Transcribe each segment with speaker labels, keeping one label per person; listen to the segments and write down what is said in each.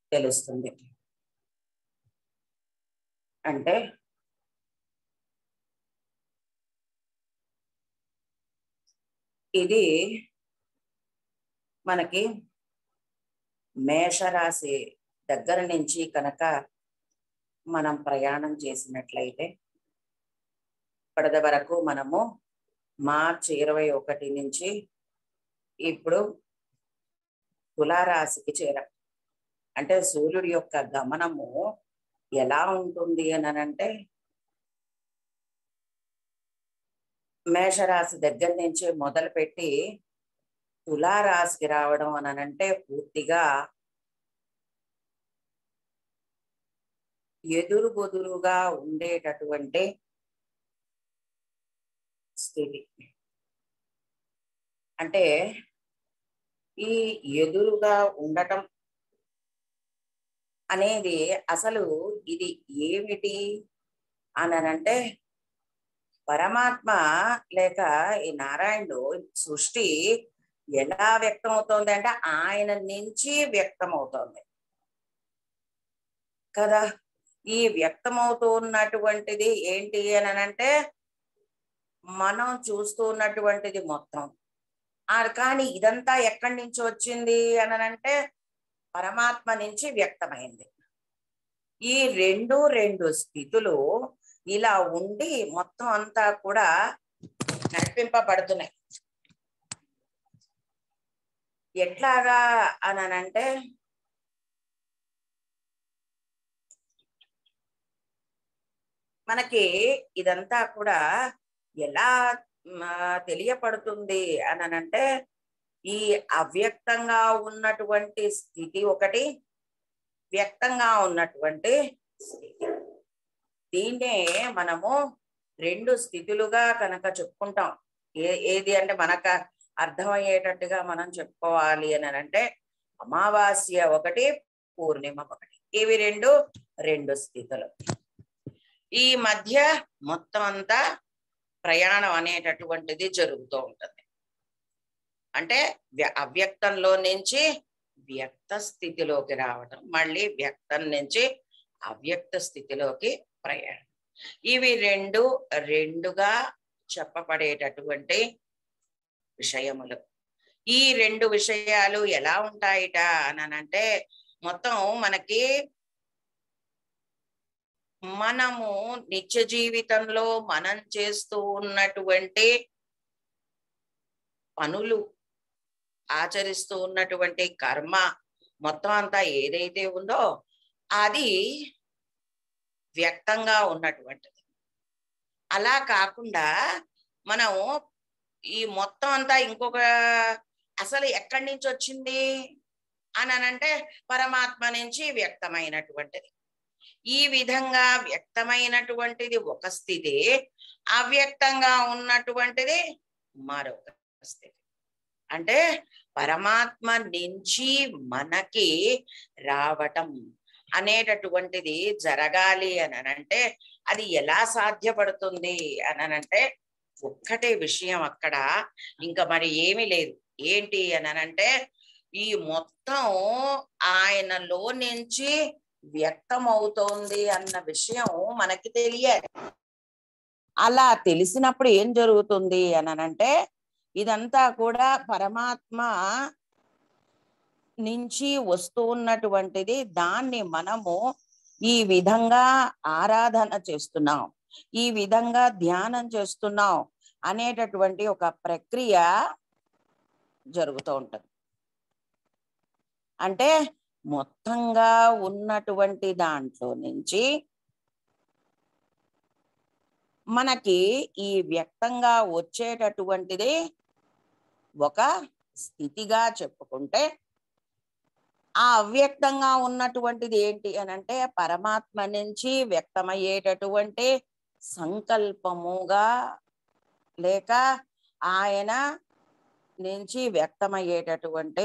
Speaker 1: తెలుస్తుంది అంటే ఇది మనకి మేషరాశి దగ్గర నుంచి కనుక మనం ప్రయాణం చేసినట్లయితే ఇప్పటి వరకు మనము మార్చి ఇరవై ఒకటి నుంచి ఇప్పుడు తులారాశికి చేరాం అంటే సూర్యుడి యొక్క గమనము ఎలా ఉంటుంది అని అంటే మేషరాశి దగ్గర నుంచి మొదలుపెట్టి తులారాశికి రావడం అని అంటే పూర్తిగా ఎదురు బొదురుగా ఉండేటటువంటి స్థితి అంటే ఈ ఎదురుగా ఉండటం అనేది అసలు ఇది ఏమిటి అని పరమాత్మ లేక ఈ నారాయణుడు సృష్టి ఎలా వ్యక్తం అవుతోంది అంటే ఆయన నుంచి వ్యక్తం అవుతోంది కదా ఈ వ్యక్తమవుతూ ఉన్నటువంటిది ఏంటి అని అంటే మనం చూస్తూ ఉన్నటువంటిది మొత్తం ఆ కానీ ఇదంతా ఎక్కడి నుంచి వచ్చింది అని అంటే పరమాత్మ నుంచి వ్యక్తమైంది ఈ రెండు రెండు స్థితులు ఇలా ఉండి మొత్తం అంతా కూడా నడిపింపబడుతున్నాయి ఎట్లాగా అని అంటే మనకి ఇదంతా కూడా ఎలా తెలియపడుతుంది అని అంటే ఈ అవ్యక్తంగా ఉన్నటువంటి స్థితి ఒకటి వ్యక్తంగా ఉన్నటువంటి స్థితి దీన్నే మనము రెండు స్థితులుగా కనుక చెప్పుకుంటాం ఏ ఏది అంటే మనకు అర్థమయ్యేటట్టుగా మనం చెప్పుకోవాలి అని అంటే అమావాస్య ఒకటి పూర్ణిమ ఒకటి ఇవి రెండు రెండు స్థితులు ఈ మధ్య మొత్తం అంతా ప్రయాణం అనేటటువంటిది జరుగుతూ ఉంటుంది అంటే అవ్యక్తంలో నుంచి వ్యక్త స్థితిలోకి రావటం మళ్ళీ వ్యక్తం నుంచి అవ్యక్త స్థితిలోకి ప్రయాణం ఇవి రెండు రెండుగా చెప్పబడేటటువంటి విషయములు ఈ రెండు విషయాలు ఎలా ఉంటాయిట అని అంటే మొత్తం మనకి మనము నిత్య జీవితంలో మనం చేస్తూ ఉన్నటువంటి పనులు ఆచరిస్తూ ఉన్నటువంటి కర్మ మొత్తం అంతా ఏదైతే ఉందో అది వ్యక్తంగా ఉన్నటువంటిది అలా కాకుండా మనం ఈ మొత్తం అంతా ఇంకొక అసలు ఎక్కడి నుంచి వచ్చింది అని అంటే పరమాత్మ నుంచి వ్యక్తమైనటువంటిది ఈ విధంగా వ్యక్తమైనటువంటిది ఒక స్థితి అవ్యక్తంగా ఉన్నటువంటిది మరొక స్థితి అంటే పరమాత్మ నుంచి మనకి రావటం అనేటటువంటిది జరగాలి అని అంటే అది ఎలా సాధ్యపడుతుంది అని అంటే ఒక్కటే విషయం అక్కడ ఇంకా మరి ఏమీ లేదు ఏంటి అని అంటే ఈ మొత్తం ఆయనలో నుంచి వ్యక్తం అవుతోంది అన్న విషయం మనకి తెలియాలి అలా తెలిసినప్పుడు ఏం జరుగుతుంది అని అంటే ఇదంతా కూడా పరమాత్మ నుంచి వస్తూ ఉన్నటువంటిది దాన్ని మనము ఈ విధంగా ఆరాధన చేస్తున్నాం ఈ విధంగా ధ్యానం చేస్తున్నాం అనేటటువంటి ఒక ప్రక్రియ జరుగుతూ ఉంటుంది అంటే మొత్తంగా ఉన్నటువంటి దాంట్లో నుంచి మనకి ఈ వ్యక్తంగా వచ్చేటటువంటిది ఒక స్థితిగా చెప్పుకుంటే ఆ అవ్యక్తంగా ఉన్నటువంటిది ఏంటి అని అంటే పరమాత్మ నుంచి వ్యక్తమయ్యేటటువంటి సంకల్పముగా లేక ఆయన నుంచి వ్యక్తమయ్యేటటువంటి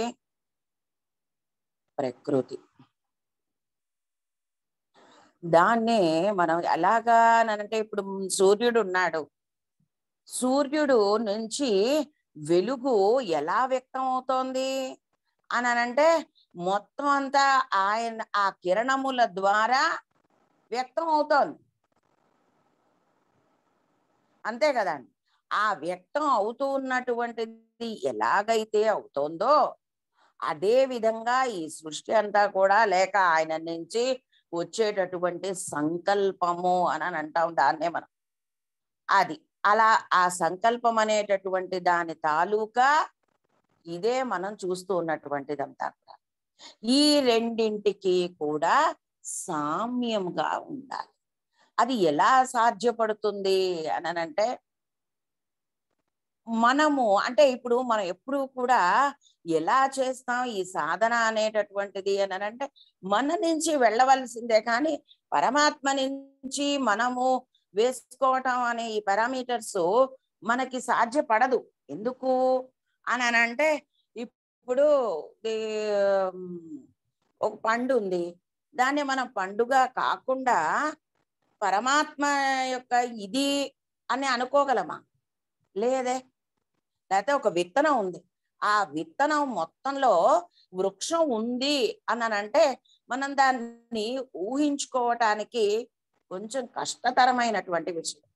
Speaker 1: ప్రకృతి దాన్నే మనం ఎలాగా అంటే ఇప్పుడు సూర్యుడు ఉన్నాడు సూర్యుడు నుంచి వెలుగు ఎలా వ్యక్తం అవుతోంది అని అంటే మొత్తం అంతా ఆయన ఆ కిరణముల ద్వారా వ్యక్తం అవుతోంది అంతే కదండి ఆ వ్యక్తం అవుతూ ఉన్నటువంటిది ఎలాగైతే అవుతోందో అదే విధంగా ఈ సృష్టి అంతా కూడా లేక ఆయన నుంచి వచ్చేటటువంటి సంకల్పము అని అని అంటాం దాన్నే మనం అది అలా ఆ సంకల్పం అనేటటువంటి దాని తాలూకా ఇదే మనం చూస్తూ ఉన్నటువంటిదంతా కూడా ఈ రెండింటికి కూడా సామ్యంగా ఉండాలి అది ఎలా సాధ్యపడుతుంది అని అంటే మనము అంటే ఇప్పుడు మనం ఎప్పుడు కూడా ఎలా చేస్తాం ఈ సాధన అనేటటువంటిది అని అంటే మన నుంచి వెళ్ళవలసిందే కానీ పరమాత్మ నుంచి మనము వేసుకోవటం అనే ఈ పారామీటర్స్ మనకి సాధ్యపడదు ఎందుకు అని అని అంటే ఇప్పుడు ఈ- ఒక పండు ఉంది దాన్ని మనం పండుగ కాకుండా పరమాత్మ యొక్క ఇది అని అనుకోగలమా లేదే లేకపోతే ఒక విత్తనం ఉంది ఆ విత్తనం మొత్తంలో వృక్షం ఉంది అని అంటే మనం దాన్ని ఊహించుకోవటానికి కొంచెం కష్టతరమైనటువంటి విషయం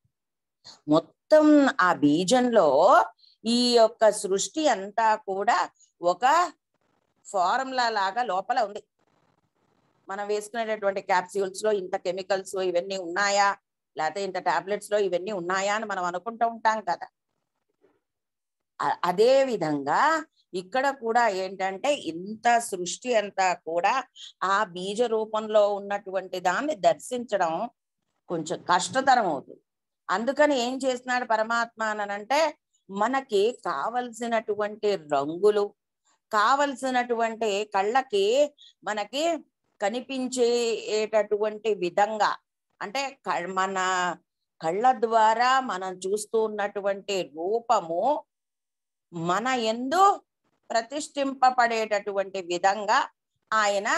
Speaker 1: మొత్తం ఆ బీజంలో ఈ యొక్క సృష్టి అంతా కూడా ఒక ఫార్ములా లాగా లోపల ఉంది మనం వేసుకునేటటువంటి క్యాప్సూల్స్ లో ఇంత కెమికల్స్ ఇవన్నీ ఉన్నాయా లేకపోతే ఇంత టాబ్లెట్స్ లో ఇవన్నీ ఉన్నాయా అని మనం అనుకుంటూ ఉంటాం కదా అ- అదే విధంగా ఇక్కడ కూడా ఏంటంటే ఇంత సృష్టి అంతా కూడా ఆ బీజ రూపంలో ఉన్నటువంటి దాన్ని దర్శించడం కొంచెం కష్టతరం అవుతుంది అందుకని ఏం చేస్తున్నాడు పరమాత్మ అనంటే మనకి కావలసినటువంటి రంగులు కావలసినటువంటి కళ్ళకి మనకి కనిపించేటటువంటి విధంగా అంటే క- మన కళ్ళ ద్వారా మనం చూస్తూ ఉన్నటువంటి రూపము మన ఎందు ప్రతిష్ఠింపబడేటటువంటి విధంగా ఆయన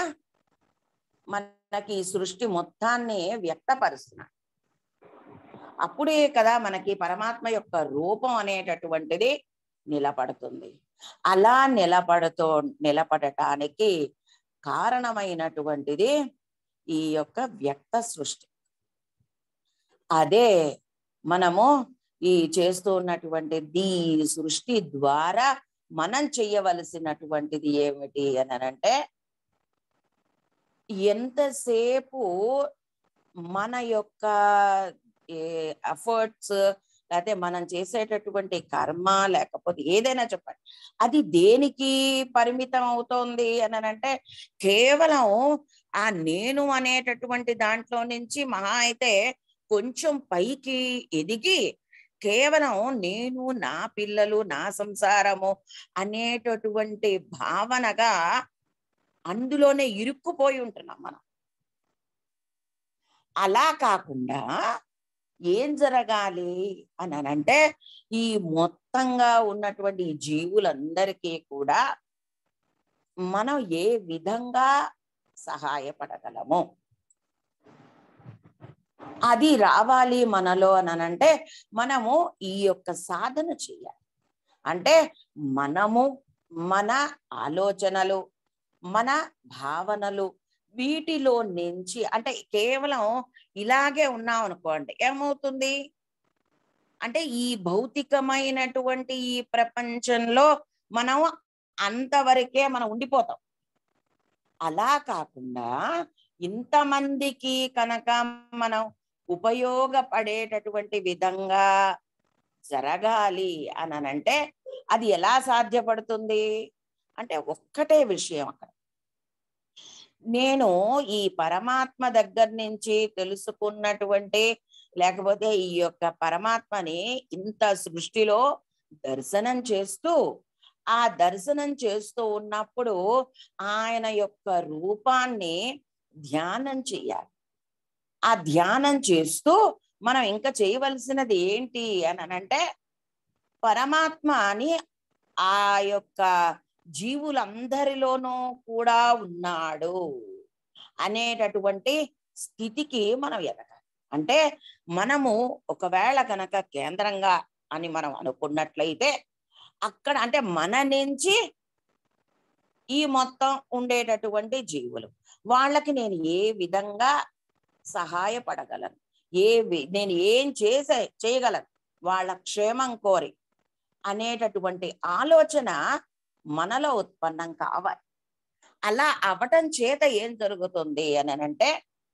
Speaker 1: మనకి ఈ సృష్టి మొత్తాన్ని వ్యక్తపరుస్తున్నాడు అప్పుడే కదా మనకి పరమాత్మ యొక్క రూపం అనేటటువంటిది నిలబడుతుంది అలా నిలబడుతూ నిలబడటానికి కారణమైనటువంటిది ఈ యొక్క వ్యక్త సృష్టి అదే మనము ఈ చేస్తూ ఉన్నటువంటి ఈ సృష్టి ద్వారా మనం చెయ్యవలసినటువంటిది ఏమిటి అని అంటే ఎంతసేపు మన యొక్క ఎఫర్ట్స్ లేకపోతే మనం చేసేటటువంటి కర్మ లేకపోతే ఏదైనా చెప్పండి అది దేనికి పరిమితం అవుతోంది అని అంటే కేవలం ఆ నేను అనేటటువంటి దాంట్లో నుంచి మహా అయితే కొంచెం పైకి ఎదిగి కేవలం నేను నా పిల్లలు నా సంసారము అనేటటువంటి భావనగా అందులోనే ఇరుక్కుపోయి ఉంటున్నాం మనం అలా కాకుండా ఏం జరగాలి అని అంటే ఈ మొత్తంగా ఉన్నటువంటి ఈ జీవులందరికీ కూడా మనం ఏ విధంగా సహాయపడగలము అది రావాలి మనలో అని అంటే మనము ఈ యొక్క సాధన చేయాలి అంటే మనము మన ఆలోచనలు మన భావనలు వీటిలో నుంచి అంటే కేవలం ఇలాగే ఉన్నాం అనుకోండి ఏమవుతుంది అంటే ఈ భౌతికమైనటువంటి ఈ ప్రపంచంలో మనం అంతవరకే మనం ఉండిపోతాం అలా కాకుండా ఇంతమందికి కనుక మనం ఉపయోగపడేటటువంటి విధంగా జరగాలి అని అంటే అది ఎలా సాధ్యపడుతుంది అంటే ఒక్కటే విషయం అక్కడ నేను ఈ పరమాత్మ దగ్గర నుంచి తెలుసుకున్నటువంటి లేకపోతే ఈ యొక్క పరమాత్మని ఇంత సృష్టిలో దర్శనం చేస్తూ ఆ దర్శనం చేస్తూ ఉన్నప్పుడు ఆయన యొక్క రూపాన్ని ధ్యానం చేయాలి ఆ ధ్యానం చేస్తూ మనం ఇంకా చేయవలసినది ఏంటి అని అంటే పరమాత్మ అని ఆ యొక్క జీవులందరిలోనూ కూడా ఉన్నాడు అనేటటువంటి స్థితికి మనం ఎదగాలి అంటే మనము ఒకవేళ కనుక కేంద్రంగా అని మనం అనుకున్నట్లయితే అక్కడ అంటే మన నుంచి ఈ మొత్తం ఉండేటటువంటి జీవులు వాళ్ళకి నేను ఏ విధంగా సహాయపడగలను ఏ వి- నేను ఏం చేసే చేయగలను వాళ్ళ క్షేమం కోరి అనేటటువంటి ఆలోచన మనలో ఉత్పన్నం కావాలి అలా అవటం చేత ఏం జరుగుతుంది అని అంటే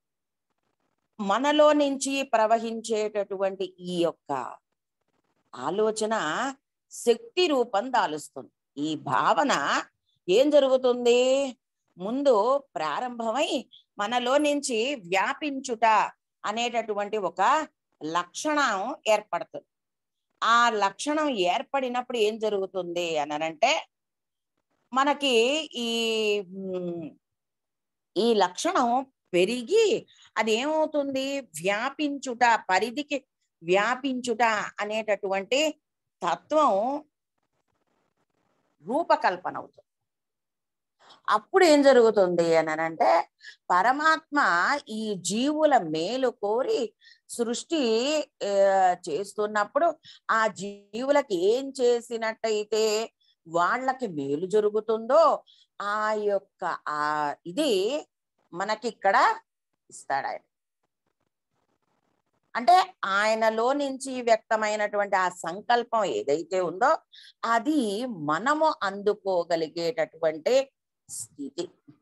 Speaker 1: మనలో నుంచి ప్రవహించేటటువంటి ఈ యొక్క ఆలోచన శక్తి రూపం దాలుస్తుంది ఈ భావన ఏం జరుగుతుంది ముందు ప్రారంభమై మనలో నుంచి వ్యాపించుట అనేటటువంటి ఒక లక్షణం ఏర్పడుతుంది ఆ లక్షణం ఏర్పడినప్పుడు ఏం జరుగుతుంది అనంటే మనకి ఈ మ్, ఈ లక్షణం పెరిగి అది ఏమవుతుంది వ్యాపించుట పరిధికి వ్యాపించుట అనేటటువంటి తత్వం రూపకల్పన అవుతుంది అప్పుడు ఏం జరుగుతుంది అని అంటే పరమాత్మ ఈ జీవుల మేలు కోరి సృష్టి ఆ, చేస్తున్నప్పుడు ఆ జీవులకి ఏం చేసినట్టయితే వాళ్ళకి మేలు జరుగుతుందో ఆ యొక్క ఆ ఇది మనకి ఇక్కడ ఇస్తాడు ఆయన అంటే ఆయనలో నుంచి వ్యక్తమైనటువంటి ఆ సంకల్పం ఏదైతే ఉందో అది మనము అందుకోగలిగేటటువంటి స్థితి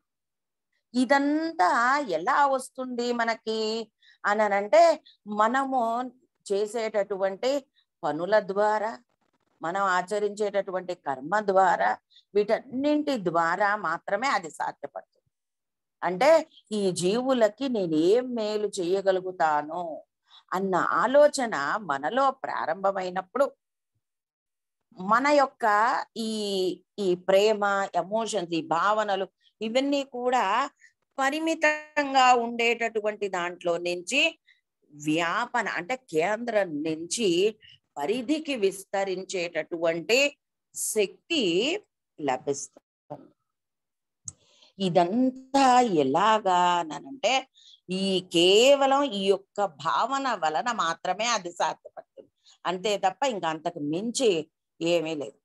Speaker 1: ఇదంతా ఎలా వస్తుంది మనకి అని అంటే మనము చేసేటటువంటి పనుల ద్వారా మనం ఆచరించేటటువంటి కర్మ ద్వారా వీటన్నింటి ద్వారా మాత్రమే అది సాధ్యపడుతుంది అంటే ఈ జీవులకి నేను ఏం మేలు చేయగలుగుతాను అన్న ఆలోచన మనలో ప్రారంభమైనప్పుడు మన యొక్క ఈ ఈ ప్రేమ ఎమోషన్స్ ఈ భావనలు ఇవన్నీ కూడా పరిమితంగా ఉండేటటువంటి దాంట్లో నుంచి వ్యాపన అంటే కేంద్రం నుంచి పరిధికి విస్తరించేటటువంటి శక్తి లభిస్తుంది ఇదంతా ఎలాగా అనంటే ఈ కేవలం ఈ యొక్క భావన వలన మాత్రమే అది సాధ్యపడుతుంది అంతే తప్ప ఇంకా అంతకు మించి ఏమీ లేదు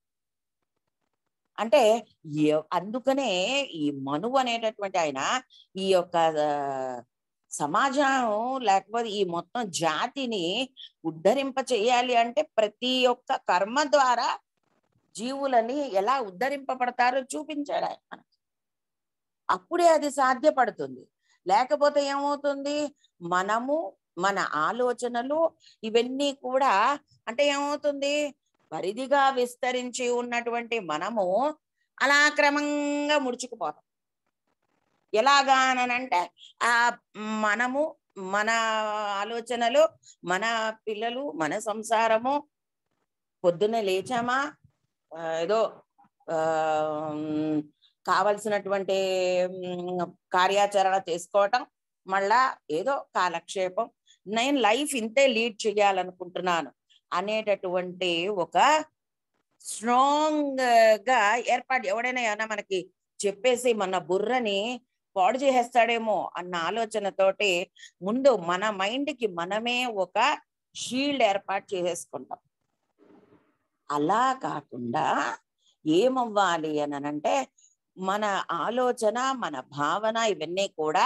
Speaker 1: అంటే ఎ- అందుకనే ఈ మనువు అనేటటువంటి ఆయన ఈ యొక్క ఆ, సమాజం లేకపోతే ఈ మొత్తం జాతిని ఉద్ధరింప చేయాలి అంటే ప్రతి ఒక్క కర్మ ద్వారా జీవులని ఎలా ఉద్ధరింపబడతారో చూపించాడు ఆయన మనకి. అప్పుడే అది సాధ్యపడుతుంది లేకపోతే ఏమవుతుంది మనము మన ఆలోచనలు ఇవన్నీ కూడా అంటే ఏమవుతుంది పరిధిగా విస్తరించి ఉన్నటువంటి మనము అలా క్రమంగా ముడుచుకుపోతాం ఎలాగా అంటే ఆ మనము మన ఆలోచనలు మన పిల్లలు మన సంసారము పొద్దున్నే లేచామా ఆ, ఏదో ఆ ఉమ్, కావలసినటువంటి ఉమ్, కార్యాచరణ చేసుకోవటం మళ్ళా ఏదో కాలక్షేపం నేను లైఫ్ ఇంతే లీడ్ చేయాలనుకుంటున్నాను అనేటటువంటి ఒక స్ట్రాంగ్ గా ఏర్పాటు ఎవడైనా ఏమైనా మనకి చెప్పేసి మన బుర్రని పాడు చేసేస్తాడేమో అన్న ఆలోచనతోటి ముందు మన మైండ్ కి మనమే ఒక షీల్డ్ ఏర్పాటు చేసేసుకుంటాం అలా కాకుండా ఏమవ్వాలి అని అంటే మన ఆలోచన మన భావన ఇవన్నీ కూడా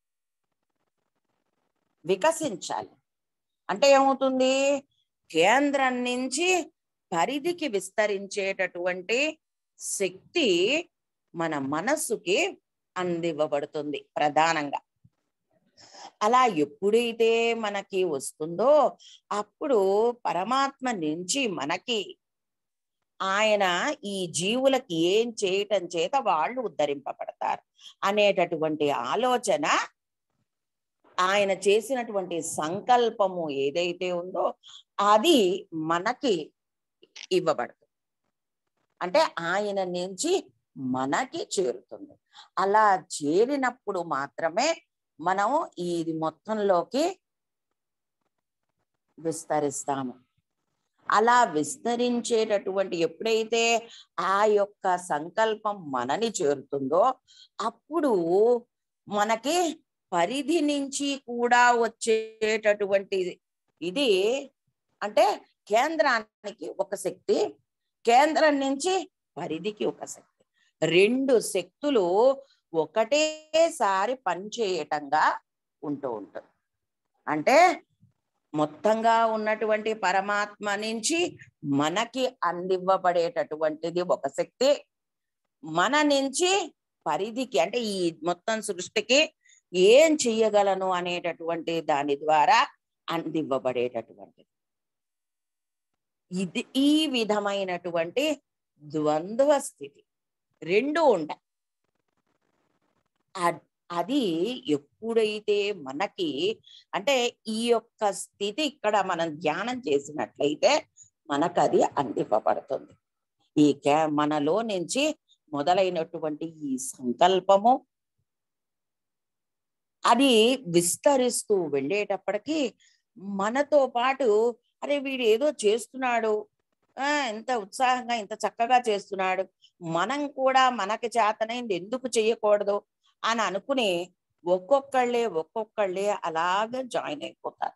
Speaker 1: వికసించాలి అంటే ఏమవుతుంది కేంద్రం నుంచి పరిధికి విస్తరించేటటువంటి శక్తి మన మనస్సుకి అందివ్వబడుతుంది ప్రధానంగా అలా ఎప్పుడైతే మనకి వస్తుందో అప్పుడు పరమాత్మ నుంచి మనకి ఆయన ఈ జీవులకి ఏం చేయటం చేత వాళ్ళు ఉద్ధరింపబడతారు అనేటటువంటి ఆలోచన ఆయన చేసినటువంటి సంకల్పము ఏదైతే ఉందో అది మనకి ఇవ్వబడుతుంది అంటే ఆయన నుంచి మనకి చేరుతుంది అలా చేరినప్పుడు మాత్రమే మనం ఇది మొత్తంలోకి విస్తరిస్తాము అలా విస్తరించేటటువంటి ఎప్పుడైతే ఆ యొక్క సంకల్పం మనని చేరుతుందో అప్పుడు మనకి పరిధి నుంచి కూడా వచ్చేటటువంటి ఇది అంటే కేంద్రానికి ఒక శక్తి కేంద్రం నుంచి పరిధికి ఒక శక్తి రెండు శక్తులు ఒకటేసారి పనిచేయటంగా ఉంటూ ఉంటుంది అంటే మొత్తంగా ఉన్నటువంటి పరమాత్మ నుంచి మనకి అందివ్వబడేటటువంటిది ఒక శక్తి మన నుంచి పరిధికి అంటే ఈ మొత్తం సృష్టికి ఏం చెయ్యగలను అనేటటువంటి దాని ద్వారా అందివ్వబడేటటువంటిది ఇది ఈ విధమైనటువంటి ద్వంద్వ స్థితి రెండు ఉంటాయి అ- అది ఎప్పుడైతే మనకి అంటే ఈ యొక్క స్థితి ఇక్కడ మనం ధ్యానం చేసినట్లయితే మనకు అది అందివ్వబడుతుంది ఈ కే మనలో నుంచి మొదలైనటువంటి ఈ సంకల్పము అది విస్తరిస్తూ వెళ్ళేటప్పటికి మనతో పాటు అరే వీడు ఏదో చేస్తున్నాడు ఆ ఎంత ఉత్సాహంగా ఇంత చక్కగా చేస్తున్నాడు మనం కూడా మనకి చేతనైంది ఎందుకు చెయ్యకూడదు అని అనుకుని ఒక్కొక్కళ్ళే ఒక్కొక్కళ్ళే అలాగే జాయిన్ అయిపోతారు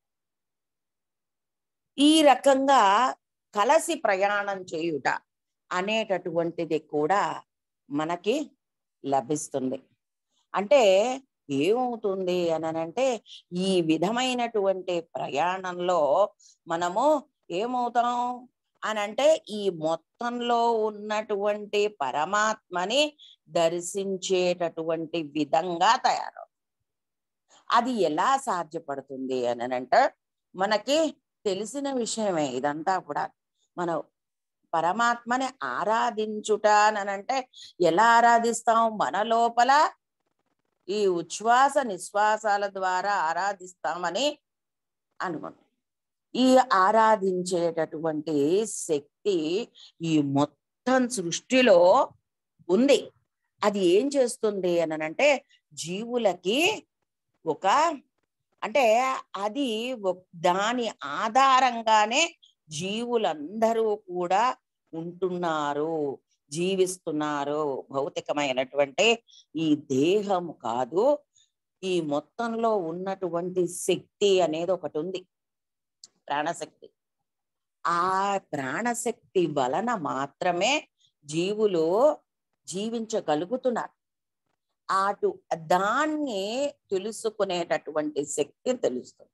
Speaker 1: ఈ రకంగా కలసి ప్రయాణం చేయుట అనేటటువంటిది కూడా మనకి లభిస్తుంది అంటే ఏమవుతుంది అని అంటే ఈ విధమైనటువంటి ప్రయాణంలో మనము ఏమవుతాం అని అంటే ఈ మొత్తంలో ఉన్నటువంటి పరమాత్మని దర్శించేటటువంటి విధంగా తయారవు అది ఎలా సాధ్యపడుతుంది అని అంటే మనకి తెలిసిన విషయమే ఇదంతా కూడా మనం పరమాత్మని ఆరాధించుట అని అంటే ఎలా ఆరాధిస్తాం మన లోపల ఈ ఉచ్ఛ్వాస నిశ్వాసాల ద్వారా ఆరాధిస్తామని అనుకుంటాం ఈ ఆరాధించేటటువంటి శక్తి ఈ మొత్తం సృష్టిలో ఉంది అది ఏం చేస్తుంది అని అంటే జీవులకి ఒక అంటే అది ఒక్- దాని ఆధారంగానే జీవులందరూ కూడా ఉంటున్నారు జీవిస్తున్నారు భౌతికమైనటువంటి ఈ దేహము కాదు ఈ మొత్తంలో ఉన్నటువంటి శక్తి అనేది ఒకటి ఉంది ప్రాణశక్తి ఆ ప్రాణశక్తి వలన మాత్రమే జీవులు జీవించగలుగుతున్నారు అటు దాన్ని తెలుసుకునేటటువంటి శక్తి తెలుస్తుంది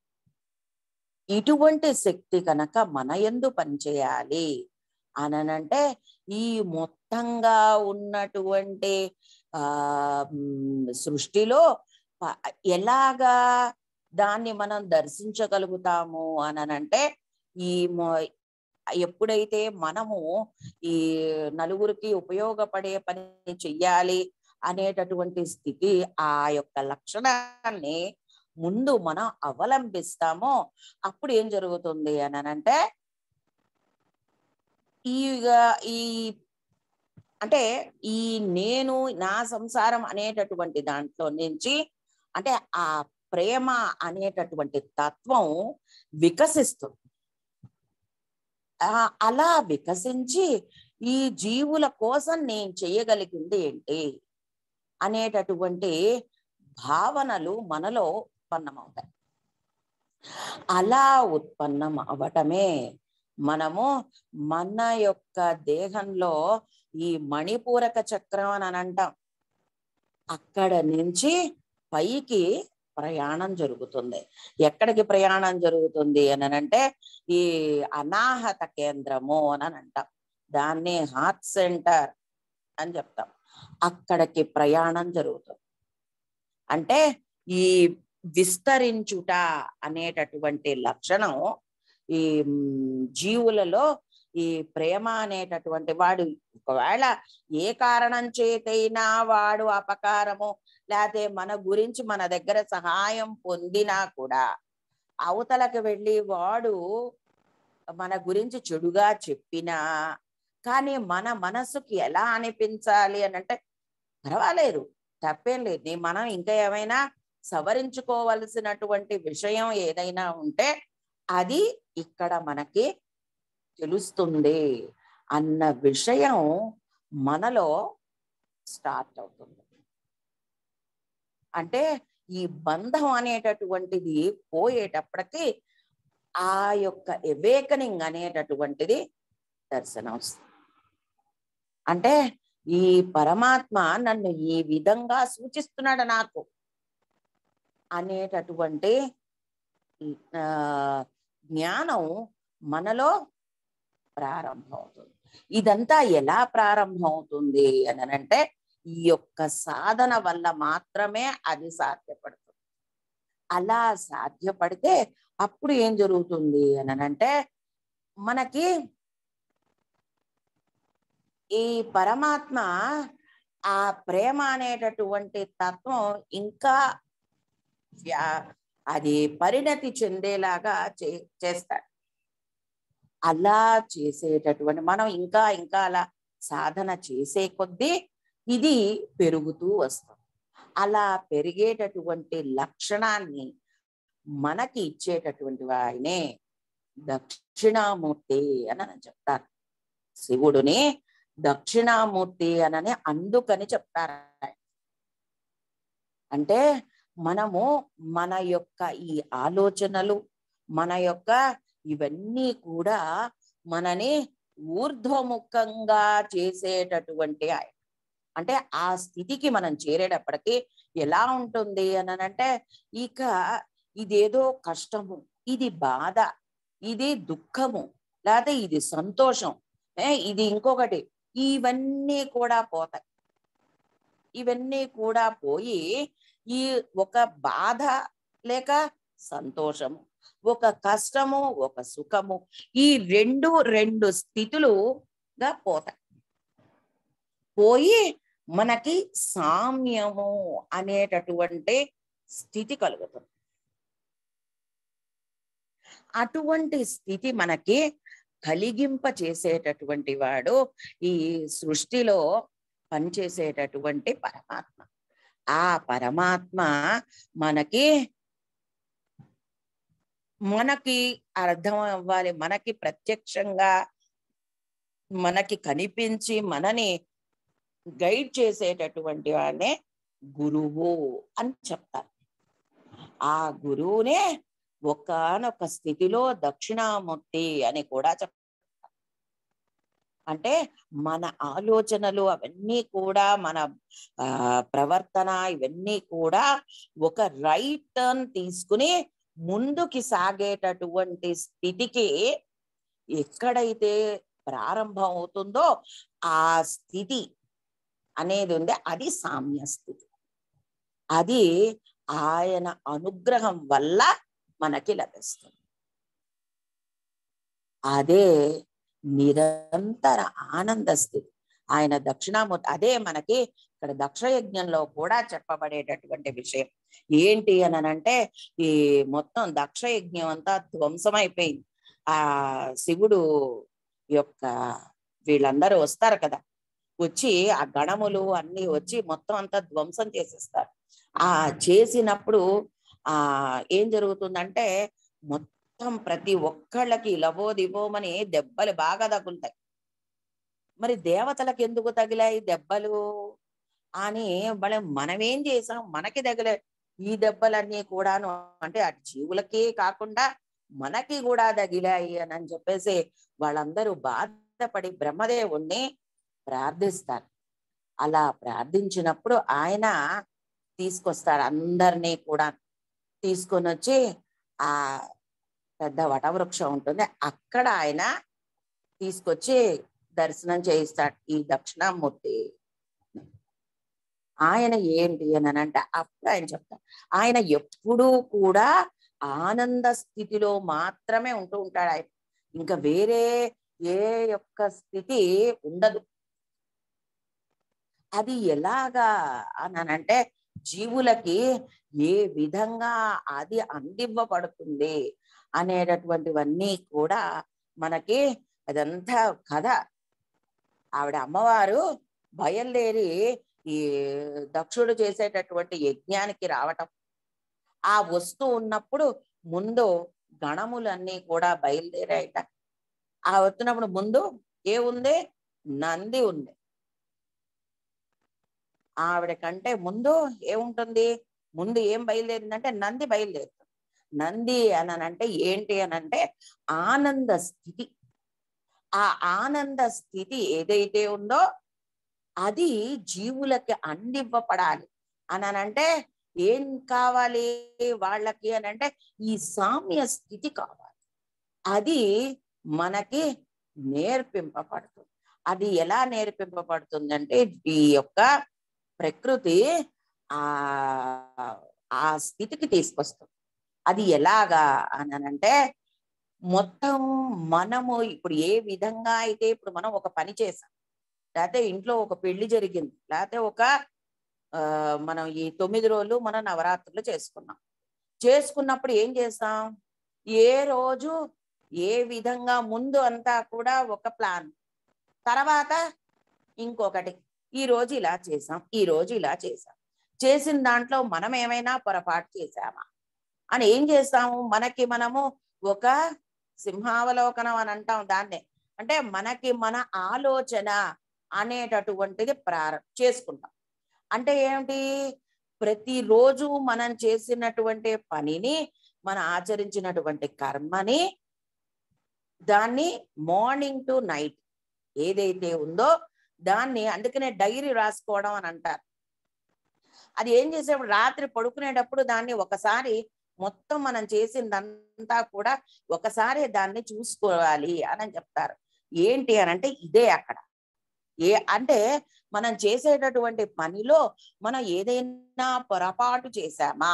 Speaker 1: ఇటువంటి శక్తి కనుక మన ఎందు పనిచేయాలి అననంటే ఈ మొత్తంగా ఉన్నటువంటి ఆ మ్, సృష్టిలో ప- ఎలాగా దాన్ని మనం దర్శించగలుగుతాము అననంటే ఈ మొ- ఎప్పుడైతే మనము ఈ నలుగురికి ఉపయోగపడే పని చెయ్యాలి అనేటటువంటి స్థితి ఆ యొక్క లక్షణాన్ని ముందు మనం అవలంబిస్తామో అప్పుడు ఏం జరుగుతుంది అనంటే ఈ ఈ అంటే ఈ నేను నా సంసారం అనేటటువంటి దాంట్లో నుంచి అంటే ఆ ప్రేమ అనేటటువంటి తత్వం వికసిస్తుంది ఆ అలా వికసించి ఈ జీవుల కోసం నేను చేయగలిగింది ఏంటి అనేటటువంటి భావనలు మనలో ఉత్పన్నమవుతాయి అలా ఉత్పన్నం అవటమే మనము మన యొక్క దేహంలో ఈ మణిపూరక చక్రం అని అంటాం అక్కడ నుంచి పైకి ప్రయాణం జరుగుతుంది ఎక్కడికి ప్రయాణం జరుగుతుంది అని అంటే ఈ అనాహత కేంద్రము అని అంటాం దాన్ని హార్ట్ సెంటర్ అని చెప్తాం అక్కడికి ప్రయాణం జరుగుతుంది అంటే ఈ విస్తరించుట అనేటటువంటి లక్షణం ఈ మ్, జీవులలో ఈ ప్రేమ అనేటటువంటి వాడు ఒకవేళ ఏ కారణం చేతైనా వాడు అపకారము లేకపోతే మన గురించి మన దగ్గర సహాయం పొందినా కూడా అవతలకు వెళ్ళి వాడు మన గురించి చెడుగా చెప్పినా కానీ మన మనసుకి ఎలా అనిపించాలి అని అంటే పర్వాలేదు తప్పేం లేదు నీ మనం ఇంకా ఏమైనా సవరించుకోవలసినటువంటి విషయం ఏదైనా ఉంటే అది ఇక్కడ మనకి తెలుస్తుంది అన్న విషయం మనలో స్టార్ట్ అవుతుంది అంటే ఈ బంధం అనేటటువంటిది పోయేటప్పటికి ఆ యొక్క ఎవేకనింగ్ అనేటటువంటిది దర్శనం వస్తుంది అంటే ఈ పరమాత్మ నన్ను ఈ విధంగా సూచిస్తున్నాడు నాకు అనేటటువంటి ఆ, జ్ఞానం మనలో ప్రారంభం అవుతుంది ఇదంతా ఎలా ప్రారంభం అవుతుంది అని అంటే ఈ యొక్క సాధన వల్ల మాత్రమే అది సాధ్యపడుతుంది అలా సాధ్యపడితే అప్పుడు ఏం జరుగుతుంది అని అంటే మనకి ఈ పరమాత్మ ఆ ప్రేమ అనేటటువంటి తత్వం ఇంకా వ్యా- అది పరిణతి చెందేలాగా చే చేస్తాడు అలా చేసేటటువంటి మనం ఇంకా ఇంకా అలా సాధన చేసే కొద్దీ ఇది పెరుగుతూ వస్తుంది అలా పెరిగేటటువంటి లక్షణాన్ని మనకి ఇచ్చేటటువంటి ఆయనే దక్షిణామూర్తి అని అని చెప్తారు శివుడిని దక్షిణామూర్తి అనని అందుకని చెప్తారు ఆయన. అంటే మనము మన యొక్క ఈ ఆలోచనలు మన యొక్క ఇవన్నీ కూడా మనని ఊర్ధ్వముఖంగా చేసేటటువంటి ఆయన అంటే ఆ స్థితికి మనం చేరేటప్పటికి ఎలా ఉంటుంది అని అంటే ఇక ఇదేదో కష్టము ఇది బాధ ఇది దుఃఖము లేకపోతే ఇది సంతోషం ఏ ఇది ఇంకొకటి ఇవన్నీ కూడా పోతాయి ఇవన్నీ కూడా పోయి ఈ ఒక బాధ లేక సంతోషము ఒక కష్టము ఒక సుఖము ఈ రెండు రెండు స్థితులుగా పోతాయి పోయి మనకి సామ్యము అనేటటువంటి స్థితి కలుగుతుంది అటువంటి స్థితి మనకి కలిగింప చేసేటటువంటి వాడు ఈ సృష్టిలో పనిచేసేటటువంటి పరమాత్మ ఆ పరమాత్మ మనకి మనకి అర్థం అవ్వాలి మనకి ప్రత్యక్షంగా మనకి కనిపించి మనని గైడ్ చేసేటటువంటి వాడే గురువు అని చెప్తారు ఆ గురువునే ఒకానొక స్థితిలో దక్షిణామూర్తి అని కూడా చెప్తారు అంటే మన ఆలోచనలు అవన్నీ కూడా మన ఆ ప్రవర్తన ఇవన్నీ కూడా ఒక రైట్ టర్న్ తీసుకుని ముందుకి సాగేటటువంటి స్థితికి ఎక్కడైతే ప్రారంభం అవుతుందో ఆ స్థితి అనేది ఉంది అది సామ్య స్థితి అది ఆయన అనుగ్రహం వల్ల మనకి లభిస్తుంది అదే నిరంతర ఆనంద స్థితి ఆయన దక్షిణామూర్తి అదే మనకి ఇక్కడ దక్షయజ్ఞంలో కూడా చెప్పబడేటటువంటి విషయం ఏంటి అని అంటే ఈ మొత్తం దక్షయజ్ఞం అంతా ధ్వంసమైపోయింది ఆ శివుడు యొక్క వీళ్ళందరూ వస్తారు కదా వచ్చి ఆ గణములు అన్ని వచ్చి మొత్తం అంతా ధ్వంసం చేసేస్తారు ఆ చేసినప్పుడు ఆ ఏం జరుగుతుందంటే మొత్తం ప్రతి ఒక్కళ్ళకి లవో దివోమని దెబ్బలు బాగా తగులుతాయి మరి దేవతలకు ఎందుకు తగిలాయి దెబ్బలు అని మనం మనమేం చేసాం మనకి తగిలే ఈ దెబ్బలన్నీ కూడాను అంటే అటు జీవులకి కాకుండా మనకి కూడా తగిలాయి అని అని చెప్పేసి వాళ్ళందరూ బాధపడి బ్రహ్మదేవుణ్ణి ప్రార్థిస్తారు అలా ప్రార్థించినప్పుడు ఆయన తీసుకొస్తారు అందరినీ కూడా తీసుకొని వచ్చి ఆ పెద్ద వటవృక్షం ఉంటుంది అక్కడ ఆయన తీసుకొచ్చి దర్శనం చేయిస్తాడు ఈ దక్షిణామూర్తి ఆయన ఏంటి అని అంటే అప్పుడు ఆయన చెప్తారు ఆయన ఎప్పుడూ కూడా ఆనంద స్థితిలో మాత్రమే ఉంటూ ఉంటాడు ఆయన ఇంకా వేరే ఏ యొక్క స్థితి ఉండదు అది ఎలాగా అని అంటే జీవులకి ఏ విధంగా అది అందివ్వబడుతుంది అనేటటువంటివన్నీ కూడా మనకి అదంతా కథ ఆవిడ అమ్మవారు బయలుదేరి ఈ దక్షుడు చేసేటటువంటి యజ్ఞానికి రావటం ఆ వస్తూ ఉన్నప్పుడు ముందు గణములన్నీ కూడా బయలుదేరాయట ఆ వస్తున్నప్పుడు ముందు ఏ ఉంది నంది ఉంది ఆవిడ కంటే ముందు ఏముంటుంది ముందు ఏం బయలుదేరిందంటే నంది బయలుదేరుతుంది నంది అనంటే ఏంటి అనంటే ఆనంద స్థితి ఆ ఆనంద స్థితి ఏదైతే ఉందో అది జీవులకి అందివ్వపడాలి అని అంటే ఏం కావాలి వాళ్ళకి అని అంటే ఈ సామ్య స్థితి కావాలి అది మనకి నేర్పింపబడుతుంది అది ఎలా నేర్పింపబడుతుందంటే ఈ యొక్క ప్రకృతి ఆ ఆ స్థితికి తీసుకొస్తుంది అది ఎలాగా అని అంటే మొత్తం మనము ఇప్పుడు ఏ విధంగా అయితే ఇప్పుడు మనం ఒక పని చేసాం లేకపోతే ఇంట్లో ఒక పెళ్లి జరిగింది లేకపోతే ఒక ఆ మనం ఈ తొమ్మిది రోజులు మనం నవరాత్రులు చేసుకున్నాం చేసుకున్నప్పుడు ఏం చేస్తాం ఏ రోజు ఏ విధంగా ముందు అంతా కూడా ఒక ప్లాన్ తర్వాత ఇంకొకటి ఈ రోజు ఇలా చేసాం ఈ రోజు ఇలా చేసాం చేసిన దాంట్లో మనం ఏమైనా పొరపాటు చేసామా అని ఏం చేస్తాము మనకి మనము ఒక సింహావలోకనం అని అంటాం దాన్నే అంటే మనకి మన ఆలోచన అనేటటువంటిది ప్రారంభ చేసుకుంటాం అంటే ఏమిటి ప్రతిరోజు మనం చేసినటువంటి పనిని మనం ఆచరించినటువంటి కర్మని దాన్ని మార్నింగ్ టు నైట్ ఏదైతే ఉందో దాన్ని అందుకనే డైరీ రాసుకోవడం అని అంటారు అది ఏం చేసేప్పుడు రాత్రి పడుకునేటప్పుడు దాన్ని ఒకసారి మొత్తం మనం చేసిందంతా కూడా ఒకసారి దాన్ని చూసుకోవాలి అని చెప్తారు ఏంటి అని అంటే ఇదే అక్కడ ఏ అంటే మనం చేసేటటువంటి పనిలో మనం ఏదైనా పొరపాటు చేశామా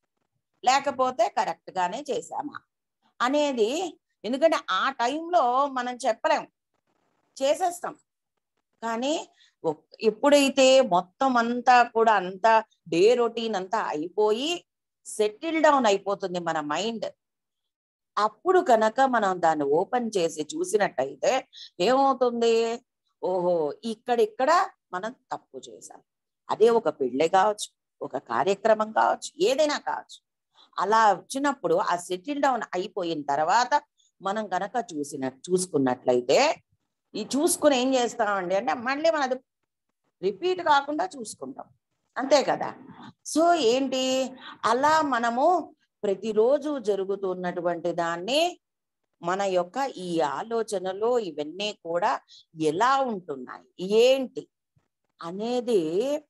Speaker 1: లేకపోతే కరెక్ట్ గానే చేశామా అనేది ఎందుకంటే ఆ టైంలో మనం చెప్పలేం చేసేస్తాం కానీ ఒక్- ఎప్పుడైతే మొత్తం అంతా కూడా అంతా డే రొటీన్ అంతా అయిపోయి సెటిల్ డౌన్ అయిపోతుంది మన మైండ్ అప్పుడు కనుక మనం దాన్ని ఓపెన్ చేసి చూసినట్టయితే ఏమవుతుంది ఓహో ఇక్కడిక్కడ మనం తప్పు చేశాం అదే ఒక పెళ్ళి కావచ్చు ఒక కార్యక్రమం కావచ్చు ఏదైనా కావచ్చు అలా వచ్చినప్పుడు ఆ సెటిల్ డౌన్ అయిపోయిన తర్వాత మనం గనక చూసిన చూసుకున్నట్లయితే ఈ చూసుకుని ఏం చేస్తామండి అంటే మళ్ళీ మనది రిపీట్ కాకుండా చూసుకుంటాం అంతే కదా సో ఏంటి అలా మనము ప్రతిరోజు జరుగుతున్నటువంటి దాన్ని మన యొక్క ఈ ఆలోచనలు ఇవన్నీ కూడా ఎలా ఉంటున్నాయి ఏంటి అనేది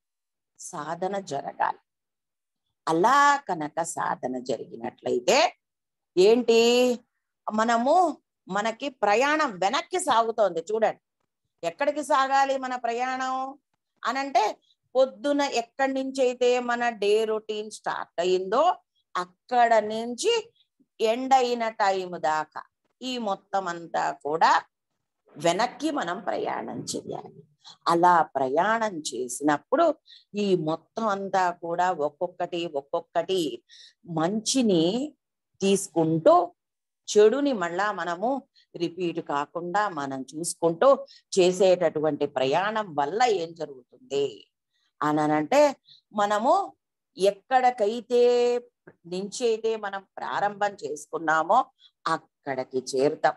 Speaker 1: సాధన జరగాలి అలా కనుక సాధన జరిగినట్లయితే ఏంటి మనము మనకి ప్రయాణం వెనక్కి సాగుతోంది చూడండి ఎక్కడికి సాగాలి మన ప్రయాణం అనంటే పొద్దున ఎక్కడి నుంచి అయితే మన డే రొటీన్ స్టార్ట్ అయిందో అక్కడ నుంచి ఎండ్ అయిన టైం దాకా ఈ మొత్తం అంతా కూడా వెనక్కి మనం ప్రయాణం చేయాలి అలా ప్రయాణం చేసినప్పుడు ఈ మొత్తం అంతా కూడా ఒక్కొక్కటి ఒక్కొక్కటి మంచిని తీసుకుంటూ చెడుని మళ్ళా మనము రిపీట్ కాకుండా మనం చూసుకుంటూ చేసేటటువంటి ప్రయాణం వల్ల ఏం జరుగుతుంది అనంటే మనము ఎక్కడికైతే నుంచి అయితే మనం ప్రారంభం చేసుకున్నామో అక్కడికి చేరుతాం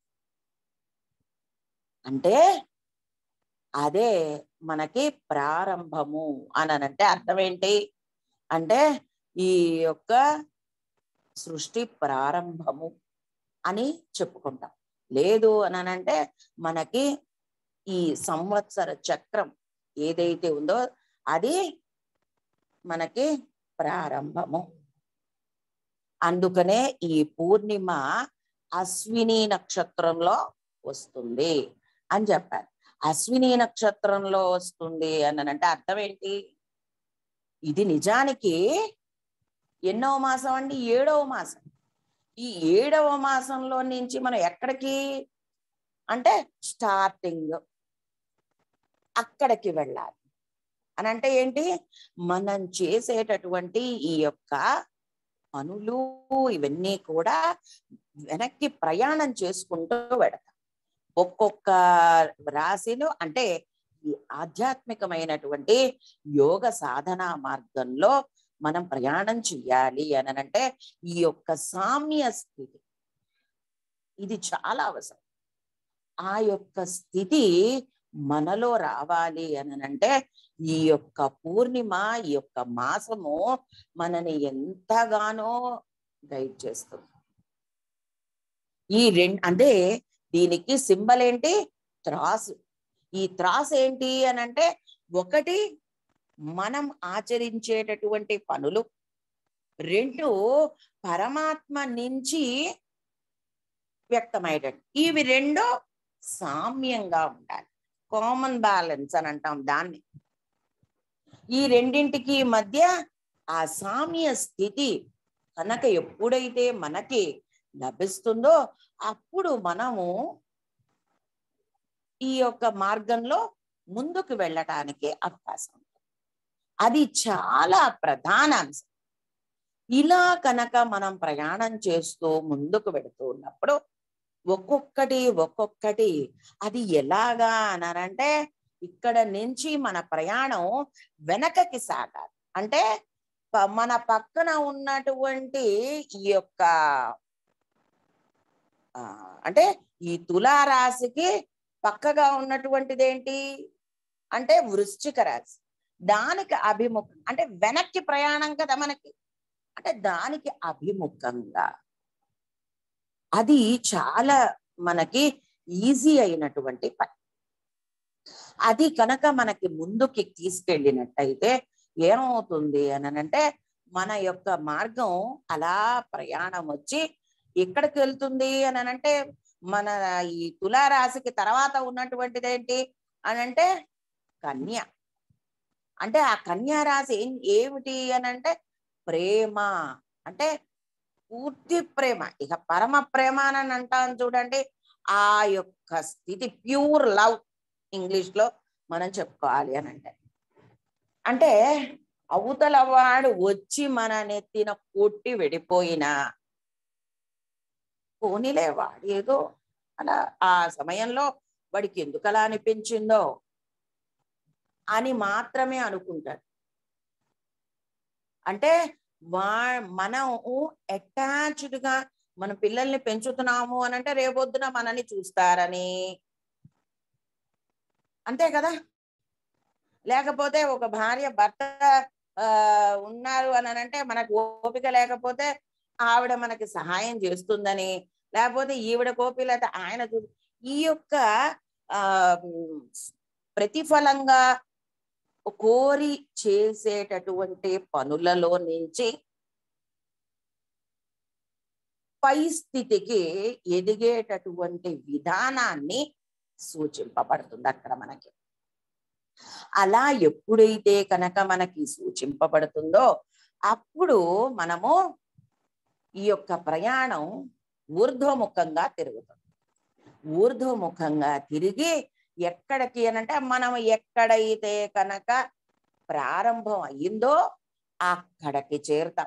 Speaker 1: అంటే అదే మనకి ప్రారంభము అని అంటే అర్థం ఏంటి అంటే ఈ యొక్క సృష్టి ప్రారంభము అని చెప్పుకుంటాం లేదు అని అంటే మనకి ఈ సంవత్సర చక్రం ఏదైతే ఉందో అది మనకి ప్రారంభము అందుకనే ఈ పూర్ణిమ అశ్విని నక్షత్రంలో వస్తుంది అని చెప్పారు అశ్విని నక్షత్రంలో వస్తుంది అని అంటే అర్థం ఏంటి ఇది నిజానికి ఎన్నో మాసం అండి ఏడవ మాసం ఈ ఏడవ మాసంలో నుంచి మనం ఎక్కడికి అంటే స్టార్టింగ్ అక్కడికి వెళ్ళాలి అని అంటే ఏంటి మనం చేసేటటువంటి ఈ యొక్క పనులు ఇవన్నీ కూడా వెనక్కి ప్రయాణం చేసుకుంటూ వెడతాం ఒక్కొక్క రాశిలో అంటే ఈ ఆధ్యాత్మికమైనటువంటి యోగ సాధన మార్గంలో మనం ప్రయాణం చెయ్యాలి అని అంటే ఈ యొక్క సామ్య స్థితి ఇది చాలా అవసరం ఆ యొక్క స్థితి మనలో రావాలి అని అంటే ఈ యొక్క పూర్ణిమ ఈ యొక్క మాసము మనని ఎంతగానో గైడ్ చేస్తుంది ఈ రెండు అంటే దీనికి సింబల్ ఏంటి త్రాసు ఈ త్రాస్ ఏంటి అని అంటే ఒకటి మనం ఆచరించేటటువంటి పనులు రెండు పరమాత్మ నుంచి వ్యక్తమయ్యేటట్టు ఇవి రెండు సామ్యంగా ఉండాలి కామన్ బ్యాలెన్స్ అని అంటాం దాన్ని ఈ రెండింటికి మధ్య ఆ సామ్య స్థితి కనుక ఎప్పుడైతే మనకి లభిస్తుందో అప్పుడు మనము ఈ యొక్క మార్గంలో ముందుకు వెళ్ళటానికి అవకాశం ఉంది అది చాలా ప్రధాన అంశం ఇలా కనుక మనం ప్రయాణం చేస్తూ ముందుకు వెళుతూ ఉన్నప్పుడు ఒక్కొక్కటి ఒక్కొక్కటి అది ఎలాగా అన్నారంటే ఇక్కడ నుంచి మన ప్రయాణం వెనకకి సాగాలి అంటే ప- మన పక్కన ఉన్నటువంటి ఈ యొక్క ఆ, అంటే ఈ తులారాశికి పక్కగా ఉన్నటువంటిది ఏంటి అంటే వృశ్చిక రాశి దానికి అభిముఖం అంటే వెనక్కి ప్రయాణం కదా మనకి అంటే దానికి అభిముఖంగా అది చాలా మనకి ఈజీ అయినటువంటి పని అది కనుక మనకి ముందుకి తీసుకెళ్ళినట్టయితే ఏమవుతుంది అని అంటే మన యొక్క మార్గం అలా ప్రయాణం వచ్చి ఎక్కడికి వెళ్తుంది అని అంటే మన ఈ తులారాశికి తర్వాత ఉన్నటువంటిది ఏంటి అని అంటే కన్య అంటే ఆ కన్యా రాశి ఏం ఏమిటి అని అంటే ప్రేమ అంటే పూర్తి ప్రేమ ఇక పరమ ప్రేమ అని అంటాం చూడండి ఆ యొక్క స్థితి ప్యూర్ లవ్ ఇంగ్లీష్ లో మనం చెప్పుకోవాలి అని అంటే అంటే అవతల వాడు వచ్చి మన నెత్తిన కొట్టి వెళ్ళిపోయినా పోనీలే వాడు ఏదో అలా ఆ సమయంలో వాడికి ఎందుకు అలా అనిపించిందో అని మాత్రమే అనుకుంటాడు అంటే వా మనం అటాచ్డ్ గా మన పిల్లల్ని పెంచుతున్నాము అని అంటే రేపొద్దున మనని చూస్తారని అంతే కదా లేకపోతే ఒక భార్య భర్త ఆ ఉన్నారు అని అంటే మనకు ఓపిక లేకపోతే ఆవిడ మనకి సహాయం చేస్తుందని లేకపోతే ఈవిడ కోపిలత ఆయన చూ ఈ యొక్క ఆ ఉమ్, ప్రతిఫలంగా కోరి చేసేటటువంటి పనులలో నుంచి పై స్థితికి ఎదిగేటటువంటి విధానాన్ని సూచింపబడుతుంది అక్కడ మనకి అలా ఎప్పుడైతే కనుక మనకి సూచింపబడుతుందో అప్పుడు మనము ఈ యొక్క ప్రయాణం ఊర్ధ్వముఖంగా తిరుగుతుంది ఊర్ధ్వముఖంగా తిరిగి ఎక్కడికి అనంటే మనం ఎక్కడైతే కనుక ప్రారంభం అయ్యిందో అక్కడికి చేరుతాం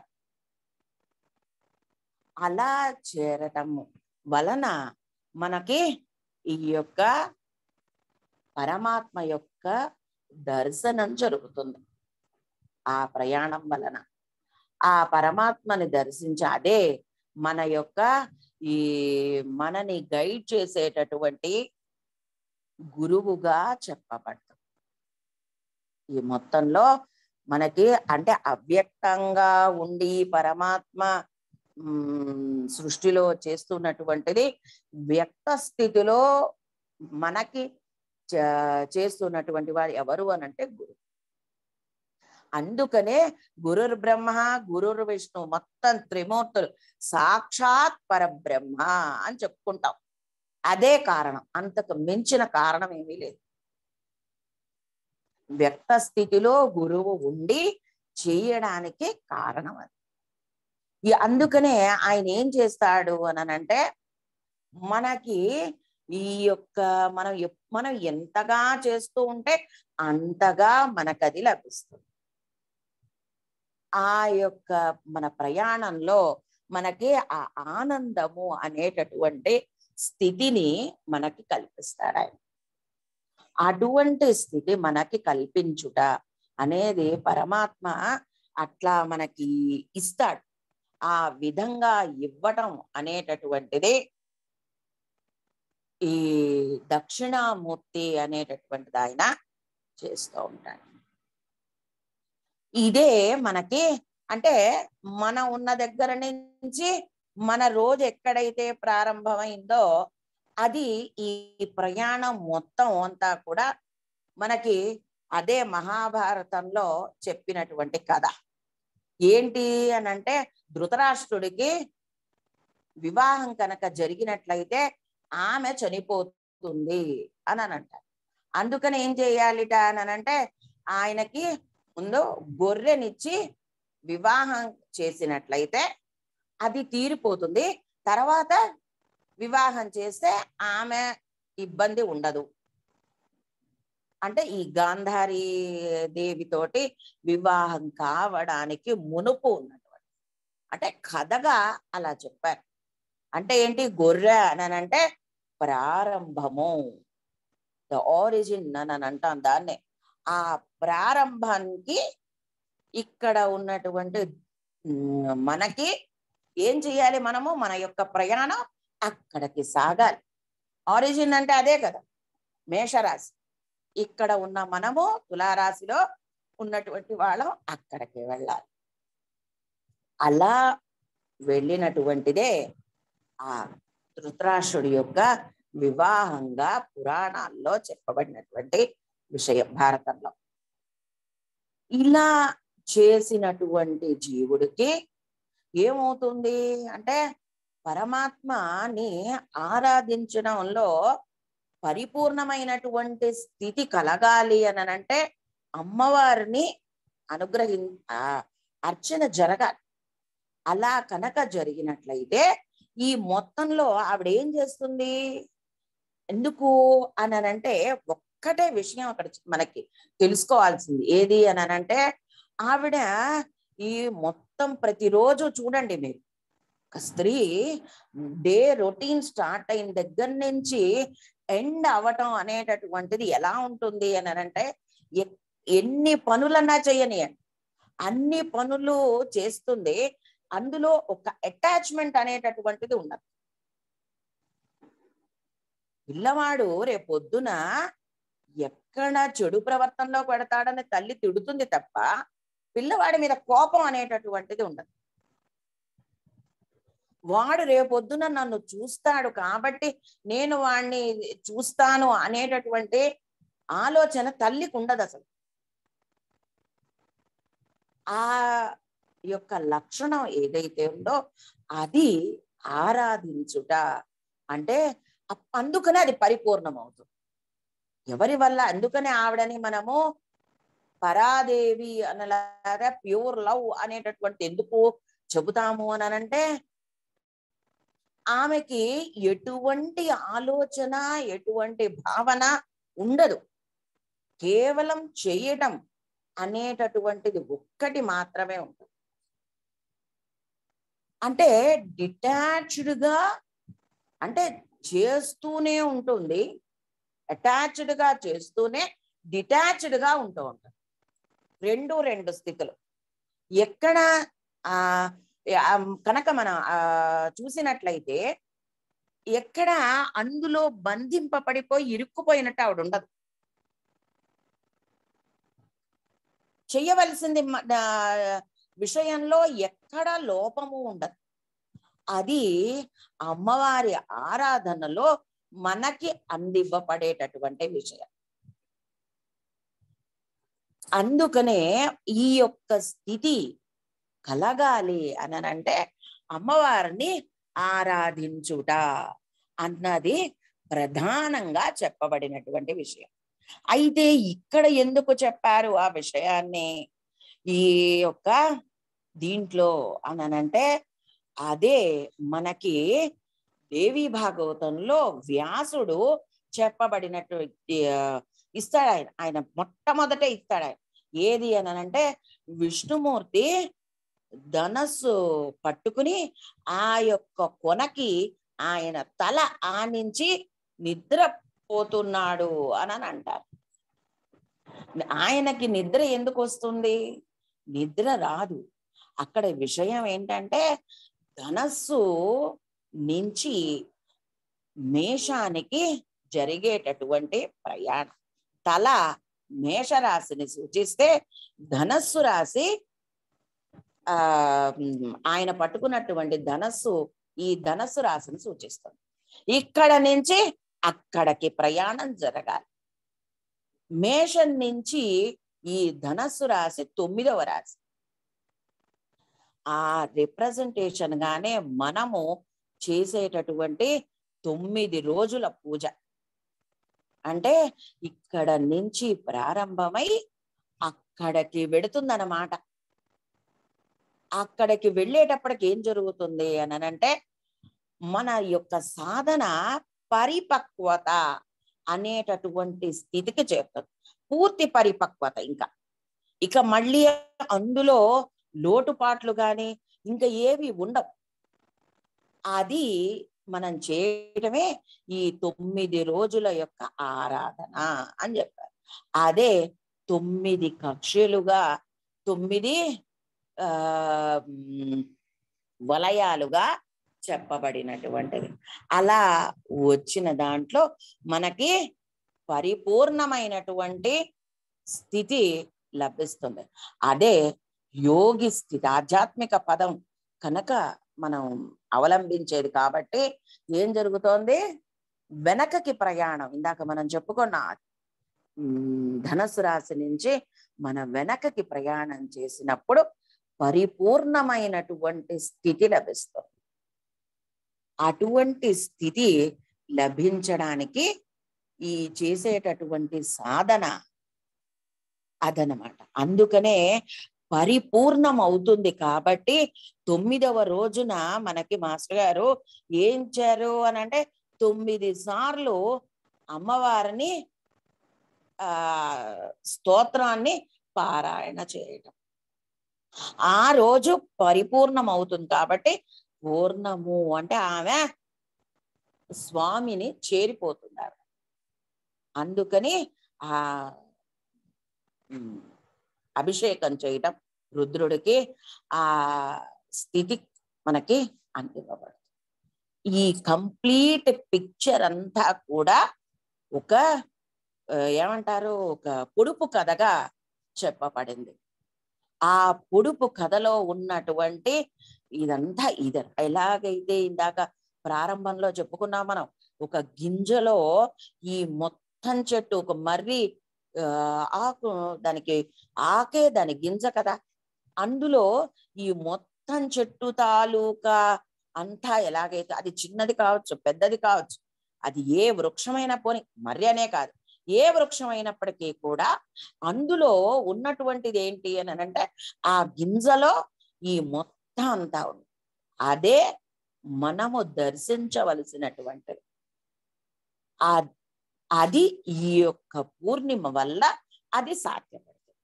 Speaker 1: అలా చేరటం వలన మనకి ఈ యొక్క పరమాత్మ యొక్క దర్శనం జరుగుతుంది ఆ ప్రయాణం వలన ఆ పరమాత్మని దర్శించి అదే మన యొక్క ఈ మనని గైడ్ చేసేటటువంటి గురువుగా చెప్పబడతాం ఈ మొత్తంలో మనకి అంటే అవ్యక్తంగా ఉండి పరమాత్మ ఉమ్, సృష్టిలో చేస్తున్నటువంటిది వ్యక్త స్థితిలో మనకి చ- చేస్తున్నటువంటి వారు ఎవరు అని అంటే గురు అందుకనే గురుర్ బ్రహ్మ గురుర్ విష్ణు మొత్తం త్రిమూర్తులు సాక్షాత్ పరబ్రహ్మ అని చెప్పుకుంటాం అదే కారణం అంతకు మించిన కారణం ఏమీ లేదు వ్యక్త స్థితిలో గురువు ఉండి చేయడానికి కారణం అది ఈ అందుకనే ఆయన ఏం చేస్తాడు అని అంటే మనకి ఈ యొక్క మనం ఎప్- మనం ఎంతగా చేస్తూ ఉంటే అంతగా మనకది లభిస్తుంది ఆ యొక్క మన ప్రయాణంలో మనకి ఆ ఆనందము అనేటటువంటి స్థితిని మనకి కల్పిస్తాడు ఆయన అటువంటి స్థితి మనకి కల్పించుట అనేది పరమాత్మ అట్లా మనకి ఇస్తాడు ఆ విధంగా ఇవ్వటం అనేటటువంటిది ఈ దక్షిణామూర్తి అనేటటువంటిది ఆయన చేస్తూ ఉంటాడు ఇదే మనకి అంటే మనం ఉన్న దగ్గర నుంచి మన రోజు ఎక్కడైతే ప్రారంభమైందో అది ఈ ప్రయాణం మొత్తం అంతా కూడా మనకి అదే మహాభారతంలో చెప్పినటువంటి కథ ఏంటి అని అంటే ధృతరాష్ట్రుడికి వివాహం కనుక జరిగినట్లయితే ఆమె చనిపోతుంది అని అని అంటారు అందుకని ఏం చేయాలిట అని అంటే ఆయనకి ముందు గొర్రెనిచ్చి వివాహం చేసినట్లయితే అది తీరిపోతుంది తర్వాత వివాహం చేస్తే ఆమె ఇబ్బంది ఉండదు అంటే ఈ గాంధారి దేవితోటి వివాహం కావడానికి మునుపు ఉన్నటువంటి అంటే కథగా అలా చెప్పారు అంటే ఏంటి గొర్రె అని అంటే ప్రారంభము ద ఆరిజిన్ అని అంటాం దాన్నే ఆ ప్రారంభానికి ఇక్కడ ఉన్నటువంటి ఉమ్, మనకి ఏం చేయాలి మనము మన యొక్క ప్రయాణం అక్కడికి సాగాలి ఆరిజిన్ అంటే అదే కదా మేషరాశి ఇక్కడ ఉన్న మనము తులారాశిలో ఉన్నటువంటి వాళ్ళం అక్కడికి వెళ్ళాలి అలా వెళ్ళినటువంటిదే ఆ ధృతరాష్ట్రుడి యొక్క వివాహంగా పురాణాల్లో చెప్పబడినటువంటి విషయం భారతంలో ఇలా చేసినటువంటి జీవుడికి ఏమవుతుంది అంటే పరమాత్మని ఆరాధించడంలో పరిపూర్ణమైనటువంటి స్థితి కలగాలి అని అంటే అమ్మవారిని అనుగ్రహి ఆ, అర్చన జరగాలి అలా కనుక జరిగినట్లయితే ఈ మొత్తంలో ఆవిడ ఏం చేస్తుంది ఎందుకు అని అంటే ఒక్కటే విషయం అక్కడ మనకి తెలుసుకోవాల్సింది ఏది అని అంటే ఆవిడ ఈ మొత్తం ప్రతిరోజు చూడండి మీరు ఒక స్త్రీ డే రొటీన్ స్టార్ట్ అయిన దగ్గర నుంచి ఎండ్ అవటం అనేటటువంటిది ఎలా ఉంటుంది అని అంటే ఎ- ఎన్ని పనులన్నా చేయనియండి అన్ని పనులు చేస్తుంది అందులో ఒక అటాచ్మెంట్ అనేటటువంటిది ఉండదు పిల్లవాడు రేపొద్దున ఎక్కడ చెడు ప్రవర్తనలో పెడతాడని తల్లి తిడుతుంది తప్ప పిల్లవాడి మీద కోపం అనేటటువంటిది ఉండదు వాడు రేపొద్దున నన్ను చూస్తాడు కాబట్టి నేను వాడిని చూస్తాను అనేటటువంటి ఆలోచన తల్లికి ఉండదు అసలు ఆ యొక్క లక్షణం ఏదైతే ఉందో అది ఆరాధించుట అంటే అప్- అందుకనే అది పరిపూర్ణం అవుతుంది ఎవరి వల్ల అందుకనే ఆవిడని మనము పరాదేవి అనలాగా ప్యూర్ లవ్ అనేటటువంటి ఎందుకు చెబుతాము అని అంటే ఆమెకి ఎటువంటి ఆలోచన ఎటువంటి భావన ఉండదు కేవలం చేయడం అనేటటువంటిది ఒక్కటి మాత్రమే ఉంటుంది అంటే detached గా అంటే చేస్తూనే ఉంటుంది attached గా చేస్తూనే detached గా ఉంటూ ఉంటుంది రెండు రెండు స్థితులు ఎక్కడ ఆ ఆ, కనుక మనం ఆ చూసినట్లయితే ఎక్కడ అందులో బంధింపబడిపోయి ఇరుక్కుపోయినట్టు ఆవిడ ఉండదు చేయవలసింది మ- ఆ, విషయంలో ఎక్కడ లోపము ఉండదు అది అమ్మవారి ఆరాధనలో మనకి అందివ్వబడేటటువంటి విషయం అందుకనే ఈ యొక్క స్థితి కలగాలి అని అంటే అమ్మవారిని ఆరాధించుట అన్నది ప్రధానంగా చెప్పబడినటువంటి విషయం అయితే ఇక్కడ ఎందుకు చెప్పారు ఆ విషయాన్ని ఈ యొక్క దీంట్లో అనంటే అదే మనకి దేవి భాగవతంలో వ్యాసుడు చెప్పబడినట్టు ఆ, ఇస్తాడు ఆయన ఆయన మొట్టమొదట ఇస్తాడు ఆయన ఏది అని అంటే విష్ణుమూర్తి ధనస్సు పట్టుకుని ఆ యొక్క కొనకి ఆయన తల ఆనించి నిద్రపోతున్నాడు అని అని అంటారు ఆయనకి నిద్ర ఎందుకు వస్తుంది నిద్ర రాదు అక్కడ విషయం ఏంటంటే ధనస్సు నుంచి మేషానికి జరిగేటటువంటి ప్రయాణం తల మేషరాశిని సూచిస్తే ధనస్సు రాశి ఆ ఉమ్, ఆయన పట్టుకున్నటువంటి ధనస్సు ఈ ధనస్సు రాశిని సూచిస్తుంది ఇక్కడ నుంచి అక్కడికి ప్రయాణం జరగాలి మేషం నుంచి ఈ ధనస్సు రాశి తొమ్మిదవ రాశి ఆ రిప్రజెంటేషన్ గానే మనము చేసేటటువంటి తొమ్మిది రోజుల పూజ అంటే ఇక్కడ నుంచి ప్రారంభమై అక్కడికి వెడుతుందన్నమాట అక్కడికి వెళ్ళేటప్పటికి ఏం జరుగుతుంది అని అంటే మన యొక్క సాధన పరిపక్వత అనేటటువంటి స్థితికి చేరుతుంది పూర్తి పరిపక్వత ఇంకా ఇక మళ్ళీ అందులో లోటుపాట్లు గాని ఇంకా ఏవి ఉండవు అది మనం చేయడమే ఈ తొమ్మిది రోజుల యొక్క ఆరాధన అని చెప్పారు అదే తొమ్మిది కక్షలుగా తొమ్మిది ఆ ఉమ్, వలయాలుగా చెప్పబడినటువంటిది అలా వచ్చిన దాంట్లో మనకి పరిపూర్ణమైనటువంటి స్థితి లభిస్తుంది అదే యోగి స్థితి ఆధ్యాత్మిక పదం కనుక మనం అవలంబించేది కాబట్టి ఏం జరుగుతోంది వెనకకి ప్రయాణం ఇందాక మనం చెప్పుకున్న ఉమ్, ధనస్సు రాశి నుంచి మన వెనకకి ప్రయాణం చేసినప్పుడు పరిపూర్ణమైనటువంటి స్థితి లభిస్తుంది అటువంటి స్థితి లభించడానికి ఈ చేసేటటువంటి సాధన అదనమాట అందుకనే పరిపూర్ణం అవుతుంది కాబట్టి తొమ్మిదవ రోజున మనకి మాస్టర్ గారు ఏం చేశారు అని అంటే తొమ్మిది సార్లు అమ్మవారిని ఆ స్తోత్రాన్ని పారాయణ చేయటం ఆ రోజు పరిపూర్ణం అవుతుంది కాబట్టి పూర్ణము అంటే ఆమె స్వామిని చేరిపోతున్నారు అందుకని ఆ ఉమ్, అభిషేకం చేయటం రుద్రుడికి ఆ స్థితి మనకి అందివ్వబడుతుంది ఈ కంప్లీట్ పిక్చర్ అంతా కూడా ఒక ఆ, ఏమంటారు ఒక పొడుపు కథగా చెప్పబడింది ఆ పొడుపు కథలో ఉన్నటువంటి ఇదంతా ఇది ఎలాగైతే ఇందాక ప్రారంభంలో చెప్పుకున్నాం మనం ఒక గింజలో ఈ మొత్తం చెట్టు ఒక మర్రి ఆ, ఆకు దానికి ఆకే దాని గింజ కదా అందులో ఈ మొత్తం చెట్టు తాలూకా అంతా ఎలాగైతే అది చిన్నది కావచ్చు పెద్దది కావచ్చు అది ఏ వృక్షమైనా పోని మర్రి అనే కాదు ఏ వృక్షం అయినప్పటికీ కూడా అందులో ఉన్నటువంటిది ఏంటి అని అంటే ఆ గింజలో ఈ మొత్తం అంతా ఉంది అదే మనము దర్శించవలసినటువంటిది ఆ అది ఈ యొక్క పూర్ణిమ వల్ల అది సాధ్యపడుతుంది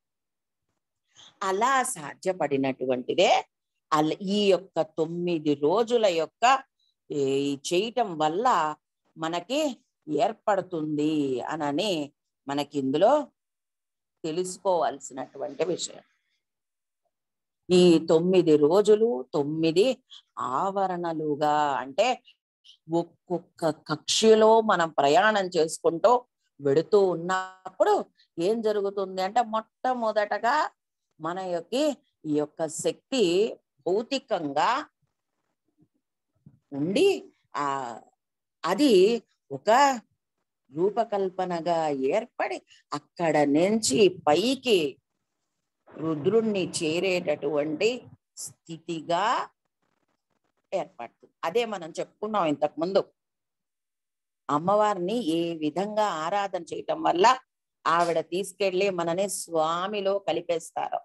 Speaker 1: అలా సాధ్యపడినటువంటిదే అల ఈ యొక్క తొమ్మిది రోజుల యొక్క ఈ చేయటం వల్ల మనకి ఏర్పడుతుంది అనని మనకి ఇందులో తెలుసుకోవాల్సినటువంటి విషయం ఈ తొమ్మిది రోజులు తొమ్మిది ఆవరణలుగా అంటే ఒక్కొక్క కక్షలో మనం ప్రయాణం చేసుకుంటూ వెడుతూ ఉన్నప్పుడు ఏం జరుగుతుంది అంటే మొట్టమొదటగా మన యొక్క ఈ యొక్క శక్తి భౌతికంగా ఉండి ఆ అది ఒక రూపకల్పనగా ఏర్పడి అక్కడ నుంచి పైకి రుద్రుణ్ణి చేరేటటువంటి స్థితిగా ఏర్పడుతుంది అదే మనం చెప్పుకున్నాం ఇంతకు ముందు అమ్మవారిని ఏ విధంగా ఆరాధన చేయటం వల్ల ఆవిడ తీసుకెళ్లి మనని స్వామిలో కలిపేస్తారు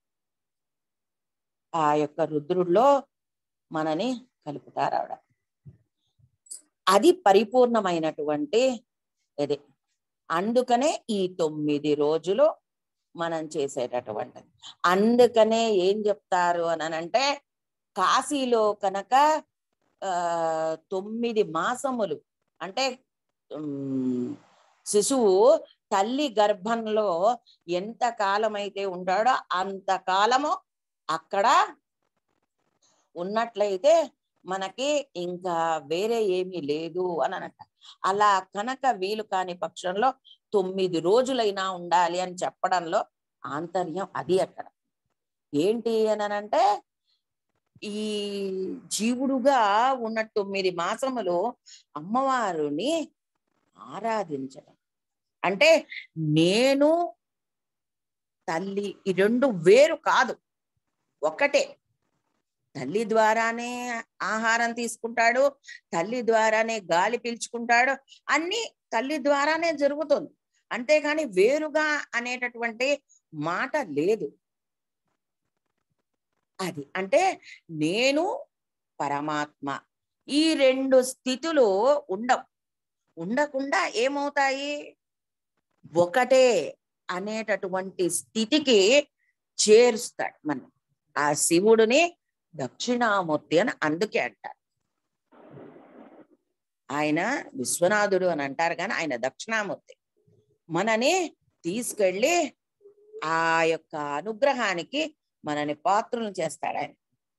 Speaker 1: ఆ యొక్క రుద్రుడిలో మనని కలుపుతారు ఆవిడ అది పరిపూర్ణమైనటువంటి ఇది అందుకనే ఈ తొమ్మిది రోజులు మనం చేసేటటువంటిది అందుకనే ఏం చెప్తారు అని అంటే కాశీలో కనుక ఆ తొమ్మిది మాసములు అంటే ఉమ్, శిశువు తల్లి గర్భంలో ఎంత కాలం అయితే ఉంటాడో అంత కాలము అక్కడ ఉన్నట్లయితే మనకి ఇంకా వేరే ఏమీ లేదు అని అనట అలా కనుక వీలు కాని పక్షంలో తొమ్మిది రోజులైనా ఉండాలి అని చెప్పడంలో ఆంతర్యం అది అక్కడ ఏంటి అని అంటే ఈ జీవుడుగా ఉన్న తొమ్మిది మాసములు అమ్మవారిని ఆరాధించడం అంటే నేను తల్లి ఈ రెండు వేరు కాదు ఒకటే తల్లి ద్వారానే ఆహారం తీసుకుంటాడు తల్లి ద్వారానే గాలి పీల్చుకుంటాడు అన్ని తల్లి ద్వారానే జరుగుతుంది అంతేగాని వేరుగా అనేటటువంటి మాట లేదు అది అంటే నేను పరమాత్మ ఈ రెండు స్థితులు ఉండవు ఉండకుండా ఏమవుతాయి ఒకటే అనేటటువంటి స్థితికి చేరుస్తాడు మనం ఆ శివుడిని దక్షిణామూర్తి అని అందుకే అంటారు ఆయన విశ్వనాథుడు అని అంటారు కానీ ఆయన దక్షిణామూర్తి మనని తీసుకెళ్ళి ఆ యొక్క అనుగ్రహానికి మనని పాత్రలు చేస్తాడు ఆయన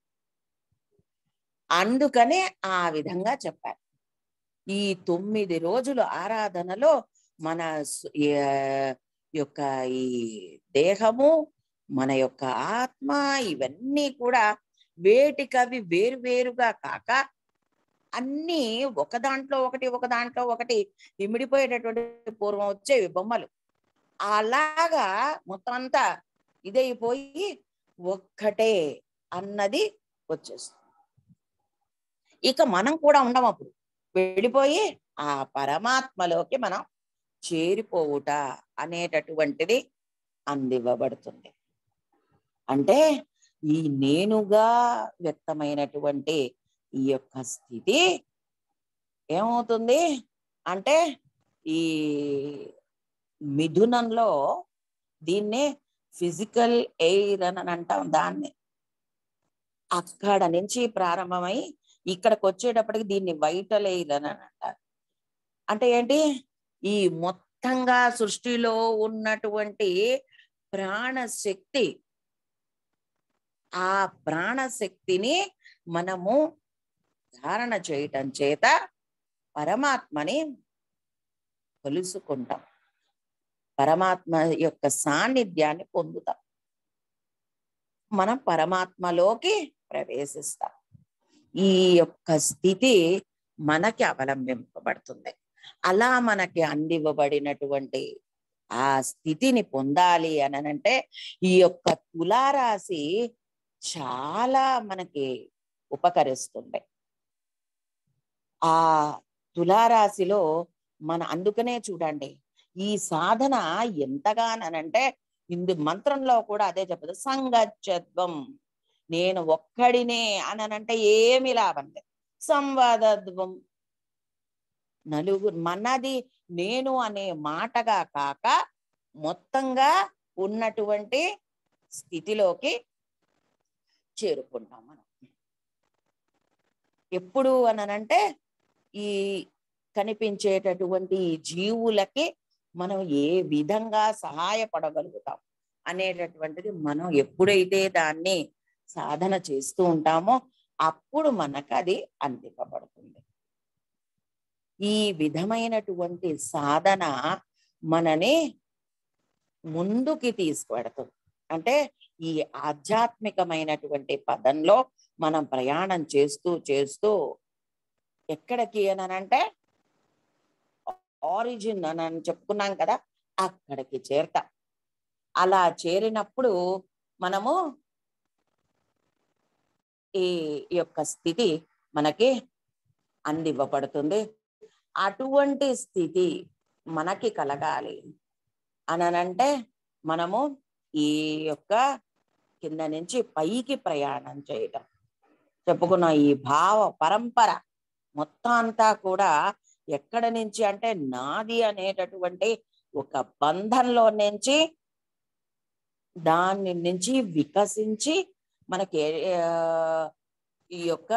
Speaker 1: అందుకనే ఆ విధంగా చెప్పారు ఈ తొమ్మిది రోజుల ఆరాధనలో మన స్- ఏ- యొక్క ఈ దేహము మన యొక్క ఆత్మ ఇవన్నీ కూడా వేటికవి వేరు వేరుగా కాక అన్నీ ఒక దాంట్లో ఒకటి ఒక దాంట్లో ఒకటి ఇమిడిపోయేటటువంటి పూర్వం వచ్చేవి బొమ్మలు అలాగా మొత్తం అంతా ఇదైపోయి ఒక్కటే అన్నది వచ్చేస్తుంది ఇక మనం కూడా ఉండం అప్పుడు వెళ్ళిపోయి ఆ పరమాత్మలోకి మనం చేరిపోవుట అనేటటువంటిది అందివ్వబడుతుంది అంటే ఈ నేనుగా వ్యక్తమైనటువంటి ఈ యొక్క స్థితి ఏమవుతుంది అంటే ఈ మిథునంలో దీన్నే ఫిజికల్ ఎయిర్ అని అంటాం దాన్ని అక్కడ నుంచి ప్రారంభమై ఇక్కడికి వచ్చేటప్పటికి దీన్ని వైటల్ ఎయిర్ అని అంటారు అంటే ఏంటి ఈ మొత్తంగా సృష్టిలో ఉన్నటువంటి ప్రాణశక్తి ఆ ప్రాణశక్తిని మనము ధారణ చేయటం చేత పరమాత్మని కొలుసుకుంటాం పరమాత్మ యొక్క సాన్నిధ్యాన్ని పొందుతాం మనం పరమాత్మలోకి ప్రవేశిస్తాం ఈ యొక్క స్థితి మనకి అవలంబింపబడుతుంది అలా మనకి అందివ్వబడినటువంటి ఆ స్థితిని పొందాలి అని అంటే ఈ యొక్క తులారాశి చాలా మనకి ఉపకరిస్తుంది ఆ తులారాశిలో మన అందుకనే చూడండి ఈ సాధన ఎంతగానంటే ఇందు మంత్రంలో కూడా అదే చెప్పదు సంగచ్చత్వం నేను ఒక్కడినే అనంటే ఏమి లాభం లేదు సంవాదత్వం నలుగురు మనది నేను అనే మాటగా కాక మొత్తంగా ఉన్నటువంటి స్థితిలోకి చేరుకుంటాం మనం ఎప్పుడు అనంటే ఈ కనిపించేటటువంటి ఈ జీవులకి మనం ఏ విధంగా సహాయపడగలుగుతాం అనేటటువంటిది మనం ఎప్పుడైతే దాన్ని సాధన చేస్తూ ఉంటామో అప్పుడు మనకు అది అందింపబడుతుంది ఈ విధమైనటువంటి సాధన మనని ముందుకి తీసుకువెడుతుంది అంటే ఈ ఆధ్యాత్మికమైనటువంటి పదంలో మనం ప్రయాణం చేస్తూ చేస్తూ ఎక్కడికి అనంటే ఆరిజిన్ అని అని చెప్పుకున్నాం కదా అక్కడికి చేరతాం అలా చేరినప్పుడు మనము ఈ యొక్క స్థితి మనకి అందివ్వబడుతుంది అటువంటి స్థితి మనకి కలగాలి అనంటే మనము ఈ యొక్క కింద నుంచి పైకి ప్రయాణం చేయటం చెప్పుకున్న ఈ భావ పరంపర మొత్తం అంతా కూడా ఎక్కడ నుంచి అంటే నాది అనేటటువంటి ఒక బంధంలో నుంచి దాని నుంచి వికసించి మనకి ఆ, ఈ యొక్క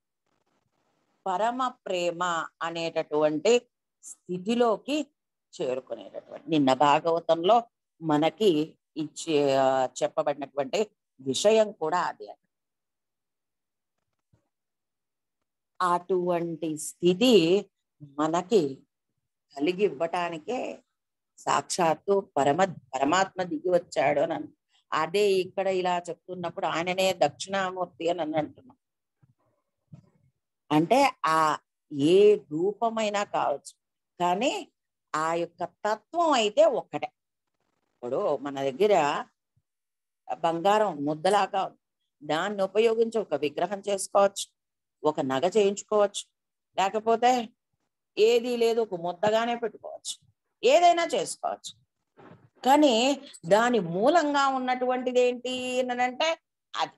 Speaker 1: పరమ ప్రేమ అనేటటువంటి స్థితిలోకి చేరుకునేటటువంటి నిన్న భాగవతంలో మనకి ఇచ్చే ఆ, చెప్పబడినటువంటి విషయం కూడా అదే అటువంటి స్థితి మనకి కలిగి ఇవ్వటానికే సాక్షాత్తు పరమ పరమాత్మ దిగి వచ్చాడు అని అన్న- అదే ఇక్కడ ఇలా చెప్తున్నప్పుడు ఆయననే దక్షిణామూర్తి అని అని అంటున్నాం అంటే ఆ ఏ రూపమైనా కావచ్చు కానీ ఆ యొక్క తత్వం అయితే ఒక్కటే ఇప్పుడు మన దగ్గర బంగారం ముద్దలాగా ఉంది. దాన్ని ఉపయోగించి ఒక విగ్రహం చేసుకోవచ్చు ఒక నగ చేయించుకోవచ్చు లేకపోతే ఏది లేదు ఒక ముద్దగానే పెట్టుకోవచ్చు ఏదైనా చేసుకోవచ్చు కానీ దాని మూలంగా ఉన్నటువంటిది ఏంటి అంటే అది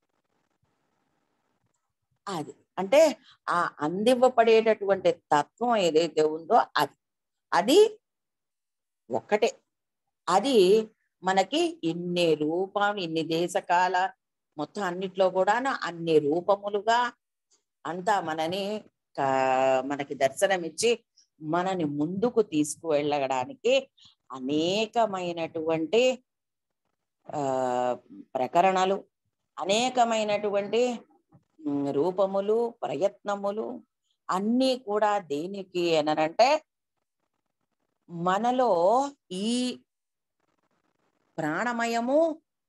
Speaker 1: అది అంటే ఆ అందివ్వబడేటటువంటి తత్వం ఏదైతే ఉందో అది అది ఒక్కటే అది మనకి ఇన్ని రూపాలు ఇన్ని దేశకాల మొత్తం అన్నిట్లో కూడా అన్ని రూపములుగా అంతా మనని కా- మనకి దర్శనమిచ్చి మనని ముందుకు తీసుకువెళ్ళడానికి అనేకమైనటువంటి ఆ ప్రకరణలు అనేకమైనటువంటి ఉమ్, రూపములు ప్రయత్నములు అన్నీ కూడా దేనికి అనంటే మనలో ఈ ప్రాణమయము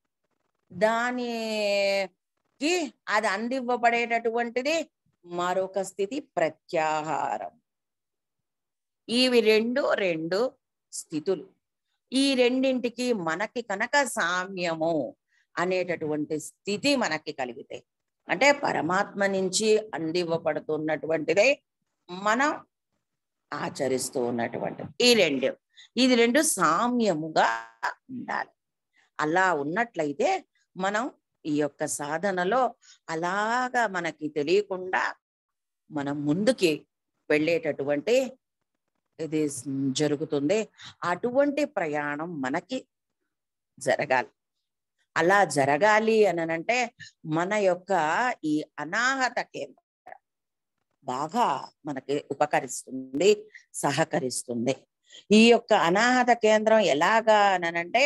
Speaker 1: దానికి అది అందివ్వబడేటటువంటిది మరొక స్థితి ప్రత్యాహారం ఇవి రెండు రెండు స్థితులు ఈ రెండింటికి మనకి కనుక సామ్యము అనేటటువంటి స్థితి మనకి కలిగితే అంటే పరమాత్మ నుంచి అందివ్వబడుతున్నటువంటిదే మనం ఆచరిస్తూ ఉన్నటువంటిది ఈ రెండు ఇది రెండు సామ్యముగా ఉండాలి అలా ఉన్నట్లయితే మనం ఈ యొక్క సాధనలో అలాగా మనకి తెలియకుండా మనం ముందుకి వెళ్ళేటటువంటి ఇది స్- జరుగుతుంది అటువంటి ప్రయాణం మనకి జరగాలి అలా జరగాలి అని అంటే మన యొక్క ఈ అనాహత కేంద్రం బాగా మనకి ఉపకరిస్తుంది సహకరిస్తుంది ఈ యొక్క అనాహత కేంద్రం ఎలాగా అనంటే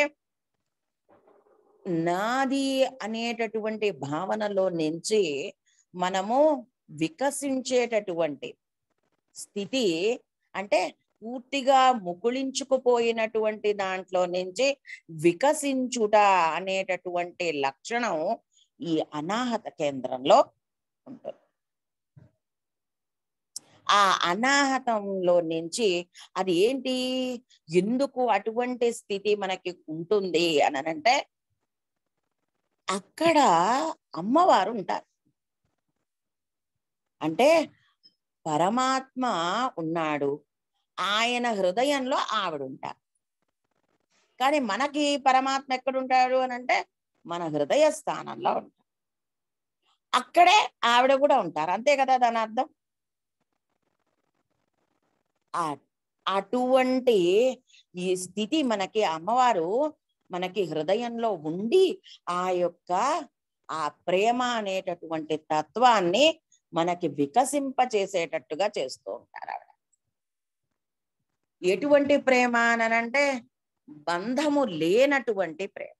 Speaker 1: నాది అనేటటువంటి భావనలో నుంచి మనము వికసించేటటువంటి స్థితి అంటే పూర్తిగా ముకుళించుకుపోయినటువంటి దాంట్లో నుంచి వికసించుట అనేటటువంటి లక్షణం ఈ అనాహత కేంద్రంలో ఉంటుంది ఆ అనాహతంలో నుంచి అది ఏంటి ఎందుకు అటువంటి స్థితి మనకి ఉంటుంది అని అంటే అక్కడ అమ్మవారు ఉంటారు అంటే పరమాత్మ ఉన్నాడు ఆయన హృదయంలో ఆవిడ ఉంటారు కానీ మనకి పరమాత్మ ఎక్కడుంటాడు అని అంటే మన హృదయ స్థానంలో ఉంటారు అక్కడే ఆవిడ కూడా ఉంటారు అంతే కదా దాని అర్థం ఆ- అటువంటి ఈ స్థితి మనకి అమ్మవారు మనకి హృదయంలో ఉండి ఆ యొక్క ఆ ప్రేమ అనేటటువంటి తత్వాన్ని మనకి వికసింపచేసేటట్టుగా చేస్తూ ఉంటారు ఆవిడ ఎటువంటి ప్రేమ అనంటే బంధము లేనటువంటి ప్రేమ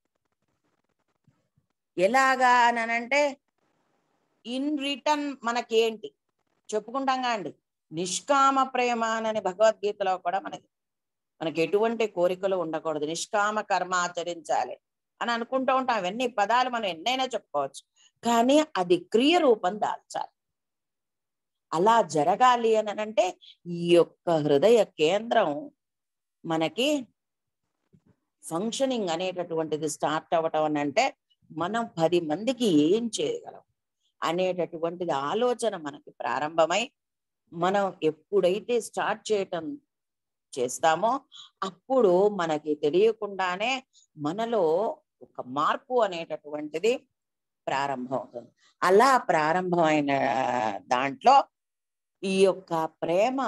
Speaker 1: ఎలాగా అనంటే ఇన్ రిటర్న్ మనకేంటి చెప్పుకుంటాంగా అండి నిష్కామ ప్రేమ అని భగవద్గీతలో కూడా మనకి మనకి ఎటువంటి కోరికలు ఉండకూడదు నిష్కామ కర్మ ఆచరించాలి అని అనుకుంటూ ఉంటాం అవన్నీ పదాలు మనం ఎన్నైనా చెప్పుకోవచ్చు కానీ అది క్రియ రూపం దాల్చాలి అలా జరగాలి అని అంటే ఈ యొక్క హృదయ కేంద్రం మనకి ఫంక్షనింగ్ అనేటటువంటిది స్టార్ట్ అవ్వటం అని అంటే మనం పది మందికి ఏం చేయగలం అనేటటువంటిది ఆలోచన మనకి ప్రారంభమై మనం ఎప్పుడైతే స్టార్ట్ చేయటం చేస్తామో అప్పుడు మనకి తెలియకుండానే మనలో ఒక మార్పు అనేటటువంటిది ప్రారంభం అవుతుంది అలా ప్రారంభమైన దాంట్లో ఈ యొక్క ప్రేమ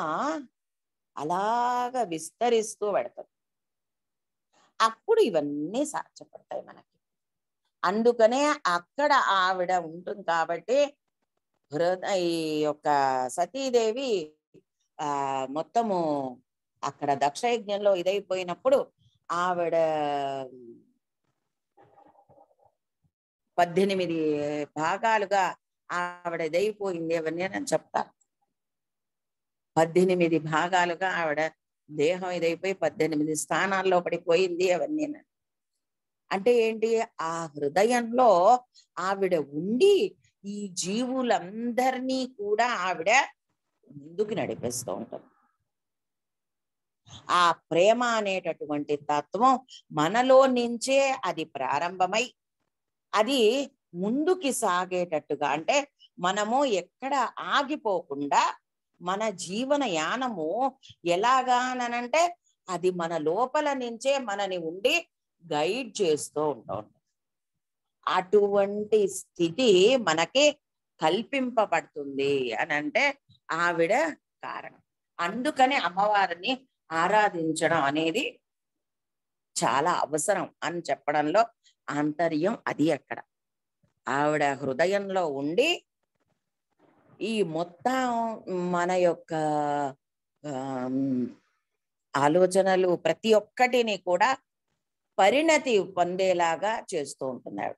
Speaker 1: అలాగా విస్తరిస్తూ పెడతాం అప్పుడు ఇవన్నీ సాధ్యపడతాయి మనకి అందుకనే అక్కడ ఆవిడ ఉంటుంది కాబట్టి హృదయ ఈ యొక్క సతీదేవి ఆ మొత్తము అక్కడ దక్షయజ్ఞంలో ఇదైపోయినప్పుడు ఆవిడ పద్దెనిమిది భాగాలుగా ఆవిడ ఇదైపోయింది అవన్నీ నేను చెప్తాను పద్దెనిమిది భాగాలుగా ఆవిడ దేహం ఇదైపోయి పద్దెనిమిది స్థానాల్లో పడిపోయింది అవన్నీ అంటే ఏంటి ఆ హృదయంలో ఆవిడ ఉండి ఈ జీవులందరినీ కూడా ఆవిడ ముందుకు నడిపిస్తూ ఉంటుంది ఆ ప్రేమ అనేటటువంటి తత్వం మనలో నుంచే అది ప్రారంభమై అది ముందుకి సాగేటట్టుగా అంటే మనము ఎక్కడ ఆగిపోకుండా మన జీవన యానము ఎలాగానంటే అది మన లోపల నుంచే మనని ఉండి గైడ్ చేస్తూ ఉంటుంది అటువంటి స్థితి మనకి కల్పింపబడుతుంది అని అంటే ఆవిడ కారణం అందుకని అమ్మవారిని ఆరాధించడం అనేది చాలా అవసరం అని చెప్పడంలో ఆంతర్యం అది అక్కడ ఆవిడ హృదయంలో ఉండి ఈ మొత్తం మన యొక్క ఆమ్, ఆలోచనలు ప్రతి ఒక్కటిని కూడా పరిణతి పొందేలాగా చేస్తూ ఉంటున్నాడు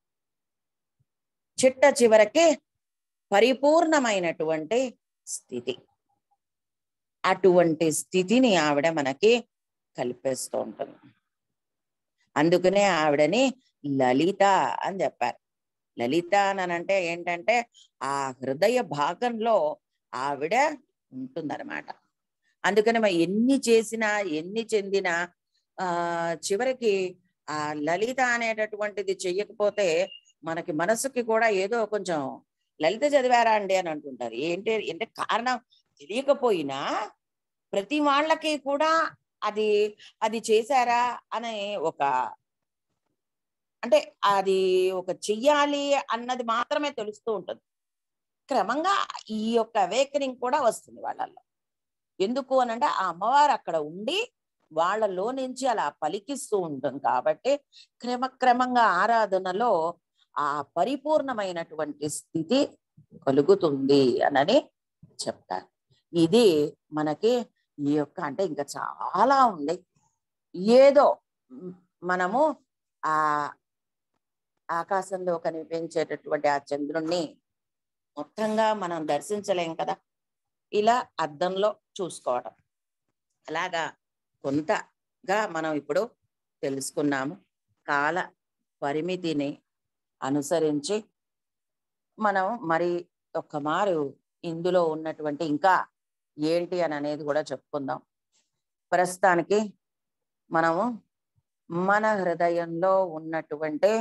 Speaker 1: చిట్ట చివరికి పరిపూర్ణమైనటువంటి స్థితి అటువంటి స్థితిని ఆవిడ మనకి కల్పిస్తూ ఉంటుంది అందుకనే ఆవిడని లలిత అని చెప్పారు లలిత అని అంటే ఏంటంటే ఆ హృదయ భాగంలో ఆవిడ ఉంటుందన్నమాట అందుకని మరి ఎన్ని చేసినా ఎన్ని చెందినా ఆ చివరికి ఆ లలిత అనేటటువంటిది చెయ్యకపోతే మనకి మనసుకి కూడా ఏదో కొంచెం లలిత చదివారా అండి అని అంటుంటారు ఏంటి అంటే కారణం తెలియకపోయినా ప్రతి వాళ్ళకి కూడా అది అది చేశారా అనే ఒక అంటే అది ఒక చెయ్యాలి అన్నది మాత్రమే తెలుస్తూ ఉంటుంది క్రమంగా ఈ యొక్క అవేకనింగ్ కూడా వస్తుంది వాళ్ళల్లో ఎందుకు అని అంటే ఆ అమ్మవారు అక్కడ ఉండి వాళ్ళలో నుంచి అలా పలికిస్తూ ఉంటుంది కాబట్టి క్రమక్రమంగా ఆరాధనలో ఆ పరిపూర్ణమైనటువంటి స్థితి కలుగుతుంది అనని చెప్తారు ఇది మనకి ఈ యొక్క అంటే ఇంకా చాలా ఉంది ఏదో మ్, మనము ఆ ఆకాశంలో కనిపించేటటువంటి ఆ చంద్రుణ్ణి మొత్తంగా మనం దర్శించలేం కదా ఇలా అద్దంలో చూసుకోవడం అలాగా కొంతగా మనం ఇప్పుడు తెలుసుకున్నాము కాల పరిమితిని అనుసరించి మనం మరి ఒక్క మారు ఇందులో ఉన్నటువంటి ఇంకా ఏంటి అని అనేది కూడా చెప్పుకుందాం ప్రస్తుతానికి మనము మన హృదయంలో ఉన్నటువంటి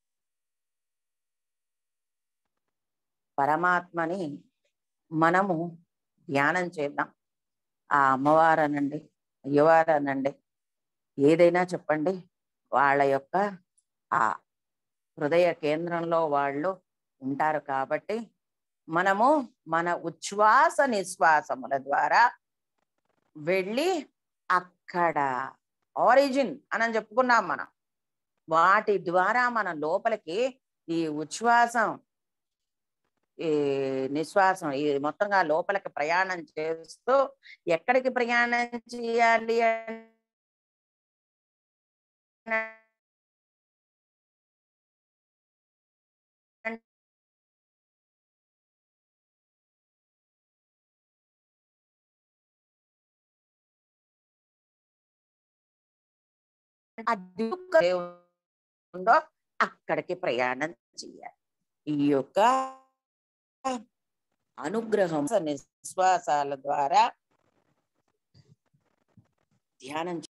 Speaker 1: పరమాత్మని మనము ధ్యానం చేద్దాం ఆ అమ్మవారనండి అయ్యవారనండి ఏదైనా చెప్పండి వాళ్ళ యొక్క ఆ హృదయ కేంద్రంలో వాళ్ళు ఉంటారు కాబట్టి మనము మన ఉచ్ఛ్వాస నిశ్వాసముల ద్వారా వెళ్ళి అక్కడ ఆరిజిన్ అని చెప్పుకున్నాం మనం వాటి ద్వారా మన లోపలికి ఈ ఉచ్ఛ్వాసం ఈ నిశ్వాసం ఈ మొత్తంగా లోపలికి ప్రయాణం చేస్తూ ఎక్కడికి ప్రయాణం చేయాలి అది ఉందో అక్కడికి ప్రయాణం చేయాలి ఈ యొక్క అనుగ్రహం నిశ్వాసాల ద్వారా ధ్యానం